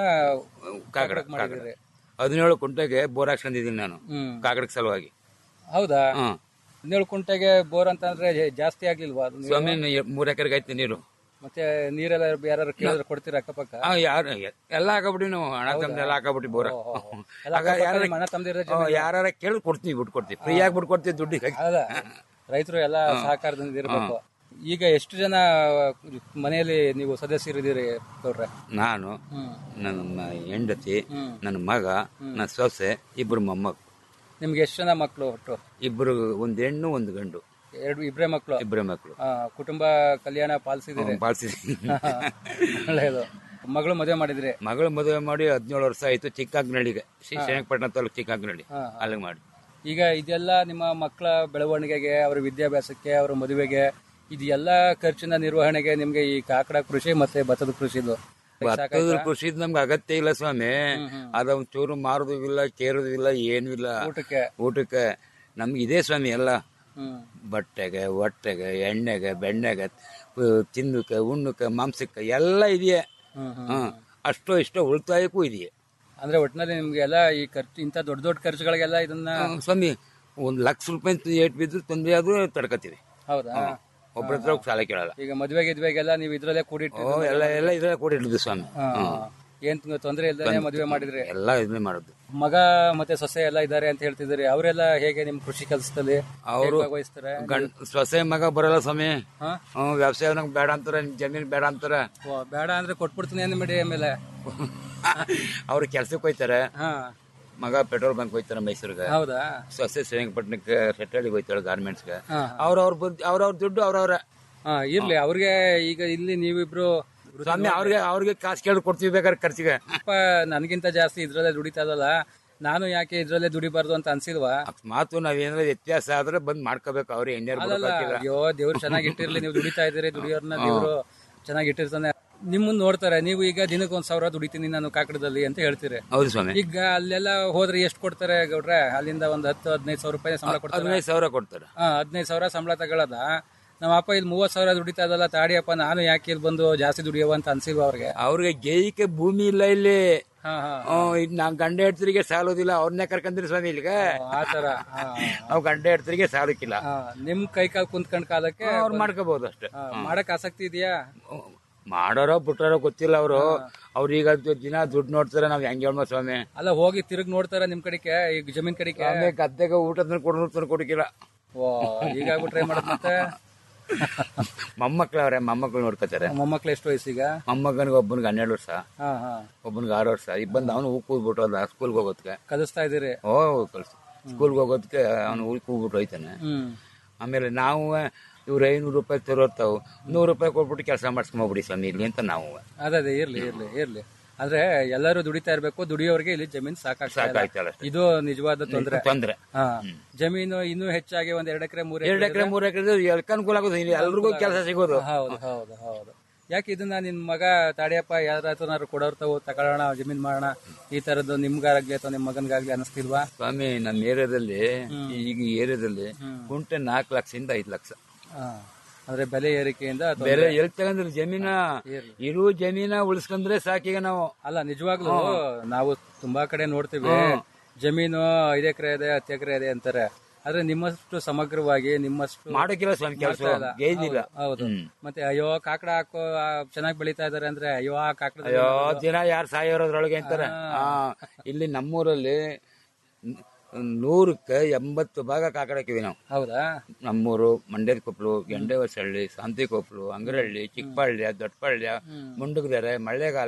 ಕಾಕಡ ಕಾಕಡಕ್ಕೆ ಮಾಡಿದ್ದೀರಿ ಹದಿನೇಳು ಕುಂಟೆಗೆ ಬೋರ್ ಹಾಕ್ಸ್ಕೊಂಡಿದ್ದೀನಿ ನಾನು ಹ್ಮ್. ಕಾಕಡಕ್ಕೆ ಸಲುವಾಗಿ ಹೌದಾ ಹ್ಮ್ ಹದಿನೇಳು ಕುಂಟೆಗೆ ಬೋರ್ ಅಂತಂದ್ರೆ ಜೆ- ಜಾಸ್ತಿ ಆಗ್ಲಿಲ್ವಾ ಅದು ನೀರು? ಸ್ವಾಮಿ ನ- ಮೂರ್ ಎಕರೆಗೆ ಐತಿ ನೀರು ಮತ್ತೆ ನೀರೆಲ್ಲ ಯಾರು ಕೇಳಿದ್ರೆ ಕೊಡ್ತೀರಾ ಅಕ್ಕಪಕ್ಕ ಆ, ಯಾರು ಎಲ್ಲ ಹಾಕಬಿಟ್ಟು ನಾವು ಹಣ ತಮ್ಮದು ಎಲ್ಲ ಹಾಕಬಿಟ್ಟು ಬೋರ ಎಲ್ಲ ಅಕ್ಕಪಕ್ಕ ನಿಮ್ಮ ಅಣ್ಣ ತಮ್ಮದಿರ ಜಮೀನು? ಯಾರ ಕೇಳಿ ಕೊಡ್ತೀವಿ ಬಿಟ್ಟು ಕೊಡ್ತೀವಿ ಫ್ರೀ ಆಗಿ ಬಿಟ್ಟು ಕೊಡ್ತೀವಿ ದುಡ್ಡಿಗೆ ಹೌದಾ ರೈತರು ಎಲ್ಲ ಸಹಕಾರದಿಂದ ಇರ್ಬೇಕು ಈಗ ಎಷ್ಟು ಜನ ಮನೆಯಲ್ಲಿ ನೀವು ಸದಸ್ಯರಿದ್ದೀರಿ ಗೌಡ್ರೆ ನಾನು ನನ್ನ ಮ- ಹೆಂಡತಿ ನನ್ನ ಮಗ ನನ್ನ ಸೊಸೆ ಇಬ್ರು ಮೊಮ್ಮಗ ನಿಮ್ಗೆ ಎಷ್ಟು ಜನ ಮಕ್ಕಳು ಒಟ್ಟು ಇಬ್ರು ಒಂದ್ ಹೆಣ್ಣು ಒಂದು ಗಂಡು ಎರಡು ಇಬ್ರೇ ಮಕ್ಕಳು ಇಬ್ಬರೇ ಮಕ್ಕಳು ಕುಟುಂಬ ಕಲ್ಯಾಣ ಪಾಲಿಸಿದಿರಿ ಪಾಲಿಸಿದ್ವಿ ಒಳ್ಳೆಯದು ಮಗಳು ಮದುವೆ ಮಾಡಿದ್ರಿ ಮಗಳು ಮದುವೆ ಮಾಡಿ ಹದಿನೇಳು ವರ್ಷ ಆಯ್ತು ಚಿಕ್ಕಂಗನಹಳ್ಳಿಗೆ ಶ್ರೀ ಶ್ರೀರಂಗಪಟ್ಟಣ ತಾಲೂಕು ಚಿಕ್ಕಂಗನಹಳ್ಳಿ ಹಾ, ಅಲ್ಲಿಗೆ ಮಾಡಿ ಈಗ ಇದೆಲ್ಲ ನಿಮ್ಮ ಮಕ್ಕಳ ಬೆಳವಣಿಗೆಗೆ ಅವರ ವಿದ್ಯಾಭ್ಯಾಸಕ್ಕೆ ಅವರ ಮದುವೆಗೆ ಇದು ಎಲ್ಲ ಖರ್ಚಿನ ನಿರ್ವಹಣೆಗೆ ನಿಮ್ಗೆ ಈ ಕಾಕಡ ಕೃಷಿ ಮತ್ತೆ ಭತ್ತದ ಕೃಷಿದು ಭತ್ತದ ಕೃಷಿದ್ ನಮ್ಗೆ ಅಗತ್ಯ ಇಲ್ಲ ಸ್ವಾಮಿ ಅದ ಒಂದ್ ಚೂರು ಮಾರುದು ಇಲ್ಲ ಕೇರುದು ಇಲ್ಲ ಏನೂ ಇಲ್ಲ ಊಟಕ್ಕೆ ಊಟಕ್ಕೆ ನಮ್ಗೆ ಇದೇ ಸ್ವಾಮಿ ಎಲ್ಲ ಬಟ್ಟೆಗೆ ಹೊಟ್ಟೆಗೆ ಎಣ್ಣೆಗೆ ಬೆಣ್ಣೆಗೆ ಉ, ತಿನ್ನಕ್ಕೆ ಉಣ್ಣಕ್ಕೆ ಮಾಂಸಕ್ಕೆ ಎಲ್ಲ ಇದೆಯೇ ಹ್ಮ್ ಅಷ್ಟೋ ಇಷ್ಟೋ ಉಳಿತಾಯಕ್ಕೂ ಇದೆಯೇ ಅಂದ್ರೆ ಒಟ್ಟಿನಲ್ಲಿ ನಿಮ್ಗೆ ಎಲ್ಲ ಈ ಖರ್ಚು ಇಂಥ ದೊಡ್ಡ ದೊಡ್ಡ ಖರ್ಚುಗಳಿಗೆಲ್ಲ ಇದನ್ನ ಹ್ಮ್, ಸ್ವಾಮಿ ಒಂದ್ ಲಕ್ಷ ರೂಪಾಯಿ ಏಟ್ ಬಿದ್ರು ತೊಂದರೆ ಆದ್ರೂ ತಡ್ಕತೀವಿ ಹೌದಾ ಒಬ್ಬರ ಹತ್ರ ಹೋಗಿ ಸಾಲ ಕೇಳಲ್ಲ ಈಗ ಮದ್ವೆ ಗಿದ್ವೆಗೆಲ್ಲ ನೀವು ಇದ್ರಲ್ಲೇ ಕೂಡಿಟ್ಟು ಓ ಎಲ್ಲ ಎಲ್ಲ ಇದ್ರಲ್ಲೇ ಕೂಡಿಟ್ಟಿದ್ವಿ ಸ್ವಾಮಿ ಹ್ಮ್. ಏನ್ ತೊಂದರೆ ಇಲ್ದೇ ಮದ್ವೆ ಮಾಡಿದ್ರಿ ಎಲ್ಲ ಇದನ್ನೇ ಮಾಡೋದು ಮಗ ಮತ್ತೆ ಸೊಸೆ ಎಲ್ಲ ಇದಾರೆ ಅಂತ ಹೇಳ್ತಿದ್ರಿ ಅವರೆಲ್ಲ ಹೇಗೆ ನಿಮ್ ಕೃಷಿ ಕೆಲಸದಲ್ಲಿ ಅವರು ಭಾಗವಹಿಸ್ತಾರೆ ಗಂಡ್ ಸೊಸೆ ಮಗ ಬರಲ್ಲ ಸ್ವಾಮಿ ಹಾ? ಹ್ಮ್ ವ್ಯವಸಾಯ ನಂಗ್ ಬೇಡ ಅಂತಾರ ನಿಮ್ ಜಮೀನ್ ಬೇಡ ಅಂತಾರ ಓ, ಬೇಡ ಅಂದ್ರೆ ಕೊಟ್ಬಿಡ್ತೀನಿ ಅಂದ್ ಬಿಡಿ ಆಮೇಲೆ ಅವ್ರು ಕೆಲ್ಸಕ್ಕೆ ಹೋಯ್ತಾರೆ ಹಾ ಮಗ ಪೆಟ್ರೋಲ್ ಬಂಕ್ ಹೋಯ್ತಾರ ಮೈಸೂರಿಗೆ ಹೌದಾ ಸೊಸೆ ಶ್ರೀರಂಗಪಟ್ಟಣಕ್ಕೆ ಸೆಟ್ಟಳ್ಳಿಗೆ ಹೋಯ್ತಾಳೆ ಗಾರ್ಮೆಂಟ್ಸ್ಗೆ ಹಾ. ಅವ್ರವ್ರ ಬುದ್ಧಿ ಅವ್ರವ್ರ ದುಡ್ಡು ಅವ್ರವ್ರ ಹಾ ಇರ್ಲಿ ಅವ್ರಿಗೆ ಈಗ ಇಲ್ಲಿ ನೀವಿಬ್ರು ಸ್ವಾಮಿ ಅವ್ರಿಗೆ ಅವ್ರಿಗೆ ಕಾಸು ಕೇಳಿ ಕೊಡ್ತೀವಿ ಬೇಕಾದ್ರೆ ಖರ್ಚಿಗೆ ಅಪ್ಪ ನನ್ಗಿಂತ ಜಾಸ್ತಿ ಇದ್ರಲ್ಲೇ ದುಡಿತಾ ಇದಲ್ಲ ನಾನು ಯಾಕೆ ಇದ್ರಲ್ಲೇ ದುಡಿಬಾರ್ದು ಅಂತ ಅನ್ಸಿಲ್ವಾ ಅಕಸ್ಮಾತ್ ನಾವೇನಾದ್ರು ವ್ಯತ್ಯಾಸ ಆದ್ರೆ ಬಂದ್ ಮಾಡ್ಕೋಬೇಕು ಅವ್ರು ಎಣ್ಣೆ ಅಲ್ಲಲ್ಲ ಅಯ್ಯೋ ದೇವ್ರು ಚೆನ್ನಾಗಿ ಇಟ್ಟಿರ್ಲಿ ನೀವು ದುಡಿತಾ ಇದ್ದೀರಿ ದುಡಿಯೋರ್ನ ದೇವ್ರು ಚೆನ್ನಾಗಿ ಇಟ್ಟಿರ್ತಾನೆ ನಿಮ್ಮನ್ನ ನೋಡ್ತಾರೆ ನೀವು ಈಗ ದಿನಕ್ಕೆ ಒಂದ್ ಸಾವಿರ ದುಡಿತೀನಿ ನಾನು ಕಾಕಡದಲ್ಲಿ ಅಂತ ಹೇಳ್ತೀರಿ ಹೌದು ಸ್ವಾಮಿ ಈಗ ಅಲ್ಲೆಲ್ಲ ಹೋದ್ರೆ ಎಷ್ಟು ಕೊಡ್ತಾರೆ ಗೌಡ್ರೆ ಅಲ್ಲಿಂದ ಒಂದ್ ಹತ್ತು ಹದಿನೈದು ಸಾವಿರ ರೂಪಾಯಿ ಸಂಬಳ ಕೊಡ್ತಾರೆ ಹದಿನೈದು ಸಾವಿರ ಕೊಡ್ತಾರೆ ಹಾ ಹದಿನೈದು ಸಾವಿರ ಸಂಬಳ ತಗೊಳದ ನಮ್ಮ ಅಪ್ಪ ಇಲ್ಲಿ ಮೂವತ್ ಸಾವಿರ ದುಡಿತಾ ಇದಲ್ಲ ತಾಡಿಯಪ್ಪ ನಾನು ಯಾಕೆ ಇಲ್ಲಿ ಬಂದು ಜಾಸ್ತಿ ದುಡಿಯವ ಅಂತ ಅನ್ಸಿಲ್ವ ಅವ್ರಿಗೆ ಅವ್ರಿಗೆ ಗೇಯಿಕೆ ಭೂಮಿ ಇಲ್ಲ ಇಲ್ಲಿ ಹಾ ಹಾ ಹ್ಮ್, ಈಗ ನಾ ಗಂಡ ಹೆಡ್ತಿರಿಗೆ ಸಾಲೋದಿಲ್ಲ ಅವ್ರನ್ನೇ ಕರ್ಕಂದ್ರಿ ಸ್ವಾಮಿ ಇಲ್ಲಿಗೆ ಆತರ ಹಾ, ನಾವು ಗಂಡ ಹೆಡ್ತಿರಿಗೆ ಸಾಲಕ್ಕಿಲ್ಲ ಹಾ. ನಿಮ್ ಕೈ ಕಾಲ್ ಕುಂತ್ಕೊಂಡ್ ಕಾಲಕ್ಕೆ ಅವ್ರು ಮಾಡ್ಕೋಬಹುದು ಅಷ್ಟೇ ಹಾ, ಮಾಡಕ್ ಆಸಕ್ತಿ ಇದೆಯಾ ಮಾಡೋರೋ ಬಿಟ್ಟಾರೋ ಗೊತ್ತಿಲ್ಲ ಅವರು ಅವ್ರು ಈಗ ದಿನ ದುಡ್ಡು ನೋಡ್ತಾರೆ ನಾವ್ ಹೆಂಗ್ ಹೇಳ್ಮ ಸ್ವಾಮಿ ಅಲ್ಲ ಹೋಗಿ ತಿರುಗ್ ನೋಡ್ತಾರ ನಿಮ್ ಕಡೆಗೆ ಈಗ ಜಮೀನ್ ಕಡೆಗೆ ಸ್ವಾಮಿ ಗದ್ದೆಗೆ ಊಟ ತಂದು ಕೊಡೋರು ತಂದು ಕೊಡಕಿಲ್ಲ ಓ ಈಗ ಟ್ರೈ ಮಾಡೋದ್ ಮತ್ತೆ ಮೊಮ್ಮಕ್ಳು ಅವ್ರೆ ಮೊಮ್ಮಕ್ಳು ನೋಡ್ಕೋತಾರೆ ಮೊಮ್ಮಕ್ಳು ಎಷ್ಟು ವಯಸ್ಸೀಗ ಮೊಮ್ಮಗನಿಗೆ ಒಬ್ಬನಿಗೆ ಹನ್ನೆರಡು ವರ್ಷ ಹಾ ಹಾ ಒಬ್ಬನಿಗೆ ಆರು ವರ್ಷ ಈಗ ಬಂದು ಅವನು ಹೂ ಕೂದ್ಬಿಟ್ಟು ಅದ ಸ್ಕೂಲ್ಗೆ ಹೋಗೋದಕ್ಕೆ ಕಲಿಸ್ತಾ ಇದೀರಿ ಓ ಕಳ್ಸಿ ಸ್ಕೂಲ್ಗೆ ಹೋಗೋದಕ್ಕೆ ಅವನು ಹೂ ಕೂಗ್ಬಿಟ್ಟು ಹೋಯ್ತಾನೆ ಹ್ಮ್ ಆಮೇಲೆ ನಾವು ಇವ್ರು ಐನೂರು ರೂಪಾಯಿ ತರೋರ್ತಾವು ನೂರು ರೂಪಾಯಿ ಕೊಟ್ಬಿಟ್ಟು ಕೆಲಸ ಮಾಡಿಸ್ಕೊಂಬೋಗ್ಬಿಡಿ ಸ್ವಾಮಿ ಇಲ್ಲಿ ಅಂತ ನಾವು ಅದೇ ಅದೇ ಇರ್ಲಿ ಇರ್ಲಿ ಇರ್ಲಿ ಅಂದ್ರೆ ಎಲ್ಲರೂ ದುಡಿತಾ ಇರ್ಬೇಕು ದುಡಿಯೋರ್ಗೆ ಇಲ್ಲಿ ಜಮೀನ್ ಸಾಕಾಗ್ತಾ ಇಲ್ಲ. ಸಾಕಾಯ್ತಲ್ಲ ಅಷ್ಟೇ. ಇದು ನಿಜವಾದ ತೊಂದ್ರೆ ತೊಂದ್ರೆ ಹಾ ಜಮೀನು ಇನ್ನೂ ಹೆಚ್ಚಾಗಿ ಒಂದ್ ಎರಡ್ ಎಕರೆ ಮೂರ್ ಎರಡು ಎಕರೆ ಮೂರು ಎಕರೆ ಎಲ್ಕ ಅನುಕೂಲ ಆಗೋದು ಇಲ್ಲಿ ಎಲ್ರಿಗೂ ಕೆಲಸ ಸಿಗೋದು ಹೌದು ಹೌದು ಹೌದು ಯಾಕೆ ಇದನ್ನ ನಿನ್ ಮಗ ತಾಡಿಯಪ್ಪ ಯಾರಾದ್ರು ಕೊಡೋರ್ತಾವು ತಗೊಳ್ಳೋಣ ಜಮೀನ್ ಮಾಡೋಣ ಈ ತರದ್ದು ನಿಮ್ಗಾಗ್ಲಿ ಅಥವಾ ನಿಮ್ ಮಗನ್ಗಾಗ್ಲಿ ಅನಿಸ್ತಿಲ್ವಾ ಸ್ವಾಮಿ ನಮ್ಮ ಏರಿಯಾದಲ್ಲಿ ಈಗ ಈ ಏರಿಯಾದಲ್ಲಿ ಕುಂಟೆ ನಾಲ್ಕು ಲಕ್ಷದಿಂದ ಐದು ಲಕ್ಷ ಹಾ. ಅಂದ್ರೆ ಬೆಲೆ ಏರಿಕೆಯಿಂದ ತೊಂದ್ರೆ. ಬೇರೆ ಎಲ್ಲಿ ತಗೊಂಡ್ರೆ ಜಮೀನ ಇರುವ ಜಮೀನ ಉಳಿಸ್ಕೊಂಡ್ರೆ ಸಾಕೀಗ ನಾವು ಅಲ್ಲ ನಿಜವಾಗ್ಲೂ ನಾವು ತುಂಬಾ ಕಡೆ ನೋಡ್ತೀವಿ ಜಮೀನು ಐದು ಎಕರೆ ಇದೆ ಹತ್ತು ಎಕರೆ ಇದೆ ಅಂತಾರೆ ಆದ್ರೆ ನಿಮ್ಮಷ್ಟು ಸಮಗ್ರವಾಗಿ ನಿಮ್ಮಷ್ಟು ಮಾಡೋಕಿಲ್ಲ ಸ್ವಾಮಿ ಕೆಲಸ ಮಾಡ್ತಾ ಇಲ್ಲ. ಗೇಜಿಲ್ಲ ಹೌದು ಮತ್ತೆ ಅಯ್ಯೋ ಕಾಕಡ ಹಾಕೋ ಚೆನ್ನಾಗಿ ಬೆಳೀತಾ ಇದಾರೆ ಅಂದ್ರೆ ಅಯ್ಯೋ ಆ ಕಾಕಡ ಅಯ್ಯೋ ದಿನ ಯಾರು ಸಾಯೋರದ್ರೊಳಗೆ ಅಂತಾರೆ ಆ, ಇಲ್ಲಿ ನಮ್ಮೂರಲ್ಲಿ ನ- ನೂರಕ್ಕೆ ಎಂಬತ್ತು ಭಾಗ ಕಾಕಡಕ್ಕಿವಿ ನಾವು ಹೌದಾ ನಮ್ಮೂರು ಮಂಡ್ಯದ ಕೊಪ್ಪಲು ಗೆಂಡೆವಸಹಳ್ಳಿ ಶಾಂತಿ ಕೊಪ್ಪಲು ಅಂಗರಹಳ್ಳಿ ಚಿಕ್ಕಪಳ್ಳ್ಯ ದೊಡ್ಡಪಳ್ಳ್ಯ ಮುಂಡಗದೆರೆ ಮಳೆಗಾಲ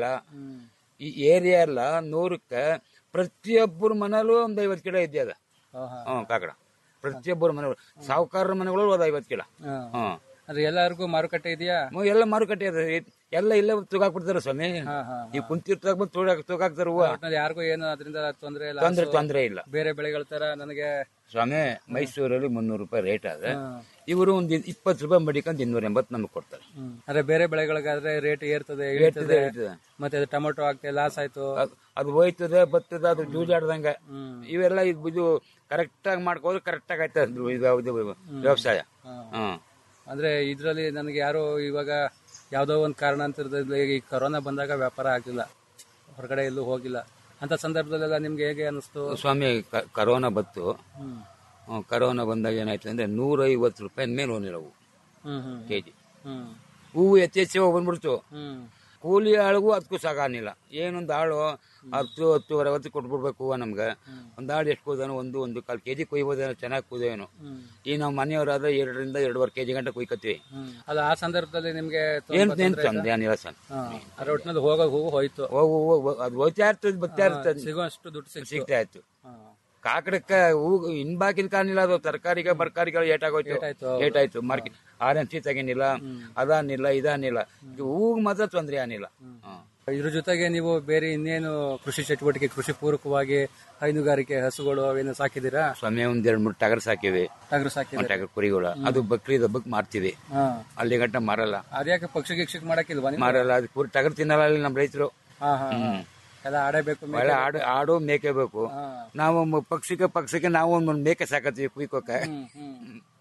ಈ ಏರಿಯಾ ಎಲ್ಲ ನೂರಕ್ಕೆ ಪ್ರತಿಯೊಬ್ಬರ ಮನೇಲೂ ಒಂದು ಐವತ್ತು ಗಿಡ ಇದ್ದೇ ಅದ ಆಹಾ. ಹ್ಮ್ ಕಾಕಡ ಪ್ರತಿಯೊಬ್ಬರ ಮನೆಗಳು ಸಾಹುಕಾರರ ಮನೆಗಳು ಒಂದು ಐವತ್ತು ಗಿಡ ಹಾ. ಹ್ಮ್ ಅಂದ್ರೆ ಎಲ್ಲರಿಗೂ ಮಾರುಕಟ್ಟೆ ಇದೆಯಾ ಮ- ಎಲ್ಲ ಮಾರುಕಟ್ಟೆ ಅದ ಇದ್- ಎಲ್ಲ ಇಲ್ಲೇ ತೂಗಾಕ್ಬಿಡ್ತಾರ ಸ್ವಾಮಿ ಹಾ ಹಾ ಈ ಕುಂತಿರ್ತಾಗ ಬಂದು ತೂಗಾಕ್ ತೂಗಾಕ್ತಾರ ಹೂವ ಒಟ್ನಲ್ಲಿ ಯಾರಿಗೂ ಏನು ಅದರಿಂದ ತೊಂದ್ರೆ ಇಲ್ಲ ತೊಂದ್ರೆ ತೊಂದ್ರೆ ಇಲ್ಲ ಬೇರೆ ಬೆಳೆಗಳ ತರ ನನಗೆ ಸ್ವಾಮಿ ಮೈಸೂರಲ್ಲಿ ಮುನ್ನೂರು ರೂಪಾಯಿ ರೇಟ್ ಅದ ಇವರು ಒಂದು ಇಪ್ಪತ್ತು ರೂಪಾಯಿ ಮಡಿಕೊಂಡು ಇನ್ನೂರ ಎಂಬತ್ತು ನಮಗೆ ಕೊಡ್ತಾರೆ ಹ್ಮ್. ಅಂದ್ರೆ ಬೇರೆ ಬೆಳೆಗಳಿಗಾದ್ರೆ ರೇಟ್ ಏರ್ತದೆ ಏರ್ತದೆ, ಇಳಿತದೆ ಏರ್ತದೆ. ಮತ್ತೆ ಅದು ಟೊಮೊಟೊ ಆಗ್ತದೆ ಲಾಸ್ ಆಯ್ತು ಅದ್- ಅದು ಹೋಯ್ತದೆ ಬರ್ತದೆ ಅದು ಜೂಜಾಡ್ದಂಗೆ ಇವೆಲ್ಲ ಇದು ಇದು ಕರೆಕ್ಟ್ ಆಗಿ ಮಾಡ್ಕೋದ್ರೆ ಕರೆಕ್ಟ್ ಆಗಿ ಆಯ್ತದೆ ಇದು- ಇದು- ಇದು ವ್ಯವಸಾಯ ಹ್ಮ್ ಅಂದ್ರೆ ಇದ್ರಲ್ಲಿ ನನಗೆ ಯಾರೋ ಇವಾಗ ಯಾವ್ದೋ ಒಂದು ಕಾರಣಾಂತರದಲ್ಲಿ ಈ ಕೊರೋನಾ ಬಂದಾಗ ವ್ಯಾಪಾರ ಆಗ್ಲಿಲ್ಲ ಹೊರಗಡೆ ಎಲ್ಲೂ ಹೋಗಿಲ್ಲ ಅಂತ ಸಂದರ್ಭದಲ್ಲೆಲ್ಲ ನಿಮ್ಗೆ ಹೇಗೆ ಅನಿಸ್ತು ಸ್ವಾಮಿ ಕ- ಕರೋನಾ ಬತ್ತು ಹ್ಮ್ ಹ್ಮ್, ಕರೋನಾ ಬಂದಾಗ ಏನಾಯ್ತು ಅಂದ್ರೆ ನೂರೈವತ್ತು ರೂಪಾಯಿ ಮೇಲೆ ಹೋಗಿಲ್ಲ ಹೂವು ಹ್ಮ್ ಹ್ಮ್ ಕೆ ಜಿ ಹ್ಮ್ ಹೂವು ಹೆಚ್ಚೆಚ್ಚೆ ಹೋಗಿ ಬಂದ್ಬಿಡ್ತು ಹ್ಮ್ ಕೂಲಿ ಆಳಿಗೂ ಅದಕ್ಕೂ ಸಾಕಾಗಿಲ್ಲ ಏನೊಂದು ಆಳು ಹತ್ತು ಹತ್ತುವರೆ ಹೊತ್ತು ಕೊಟ್ಬಿಡ್ಬೇಕು ಹೂವು ನಮ್ಗೆ ಒಂದು ಆಳು ಎಷ್ಟು ಕೂದಾನು ಒಂದು ಒಂದು ಕಾಲು ಕೆಜಿ ಕೊಯ್ಬೋದೇನೋ ಚೆನ್ನಾಗಿ ಕೂದೇನೋ ಈ ನಾವು ಮನೆಯವರಾದ್ರೆ ಎರಡರಿಂದ ಎರಡುವರೆ ಕೆಜಿ ಗಂಟೆ ಕುಯ್ಕತ್ತೀವಿ ಹ್ಮ್ ಅಲ್ಲ ಆ ಸಂದರ್ಭದಲ್ಲಿ ನಿಮ್ಗೆ ತುಂಬಾ ಏನ್ ಏನ್ ತೊಂದ್ರೆ ತಂದೆ ಏನಿಲ್ಲ ಸರ್ ಹಾ. ಅದ್ರ ಒಟ್ಟಿನಲ್ಲಿ ಹೋಗೋ ಹೂವು ಹೋಯ್ತು ಹೋಗು ಹೋಗು ಅದು ಹೋಗ್ತಾ ಇರ್ತದೆ ಬರ್ತಾ ಇರ್ತದೆ ಸಿಗುವಷ್ಟು ದುಡ್ಡು ಸಿಕ್ತು ಸಿಗ್ತಾ ಇತ್ತು ಹಾ. ಕಾಕಡಕ್ಕೆ ಹೂ ಇನ್ಬಾಕಿನ ಕಾಣಿಲ್ಲ ಅದು ತರಕಾರಿಗೆ ಬರ್ಕಾರಿಗಳು ಏಟಾಗೋಯ್ತು ಏಟಾಯ್ತು. ಏಟಾಯ್ತು ಮಾರ್ಕೆಟ್ ಆರ್ ಎನ್ ಸಿ ತಗೇನಿಲ್ಲ ಅದಾನಿಲ್ಲ ಇದಾನಿಲ್ಲ ಹೂಗ್ ಮಾತ್ರ ತೊಂದ್ರೆ ಏನಿಲ್ಲ ಹ್ಮ್. ಇದ್ರ ಜೊತೆಗೆ ನೀವು ಬೇರೆ ಇನ್ನೇನು ಕೃಷಿ ಚಟುವಟಿಕೆ ಕೃಷಿ ಪೂರಕವಾಗಿ ಹೈನುಗಾರಿಕೆ ಹಸುಗಳು ಅವೇನು ಸಾಕಿದ್ದೀರಾ ಸ್ವಾಮಿ ಒಂದ್ ಎರಡ್ ಮೂರು ಟಗರ್ ಸಾಕಿವಿ ಟಗರು ಸಾಕಿದ್ದೀರಾ ಟಗರ್ ಕುರಿಗಳು ಅದು ಬಕ್ರೀದ್ ಹಬ್ಬಕ್ ಮಾರ್ತೀವಿ ಹಾ ಅಲ್ಲಿ ಗಂಟ ಮಾರಲ್ಲ ಅದ್ಯಾಕೆ ಪಕ್ಷಿ ಗಿಕ್ಷಿಕ್ ಮಾಡಕ್ಕಿಲ್ವಾ ನೀವು ಮಾರಲ್ಲ ಅದು ಕುರಿ ಟಗರ್ ತಿನ್ನಲ್ಲ ಅಲ್ಲಿ ನಮ್ಮ ರೈತರು ಹಾ ಹಾ ಹಾ. ಎಲ್ಲ ಆಡಬೇಕು ಒಳ್ಳೆ ಆಡು ಆಡು ಮೇಕೆ ಬೇಕು ಹಾ. ನಾವು ಮ- ಪಕ್ಷಿಗೆ ಪಕ್ಷಕ್ಕೆ ನಾವು ಒಂದ್ ಮೇಕೆ ಸಾಕತ್ತೀವಿ ಕುಯ್ಕೋಕೆ ಹ್ಮ್ ಹ್ಮ್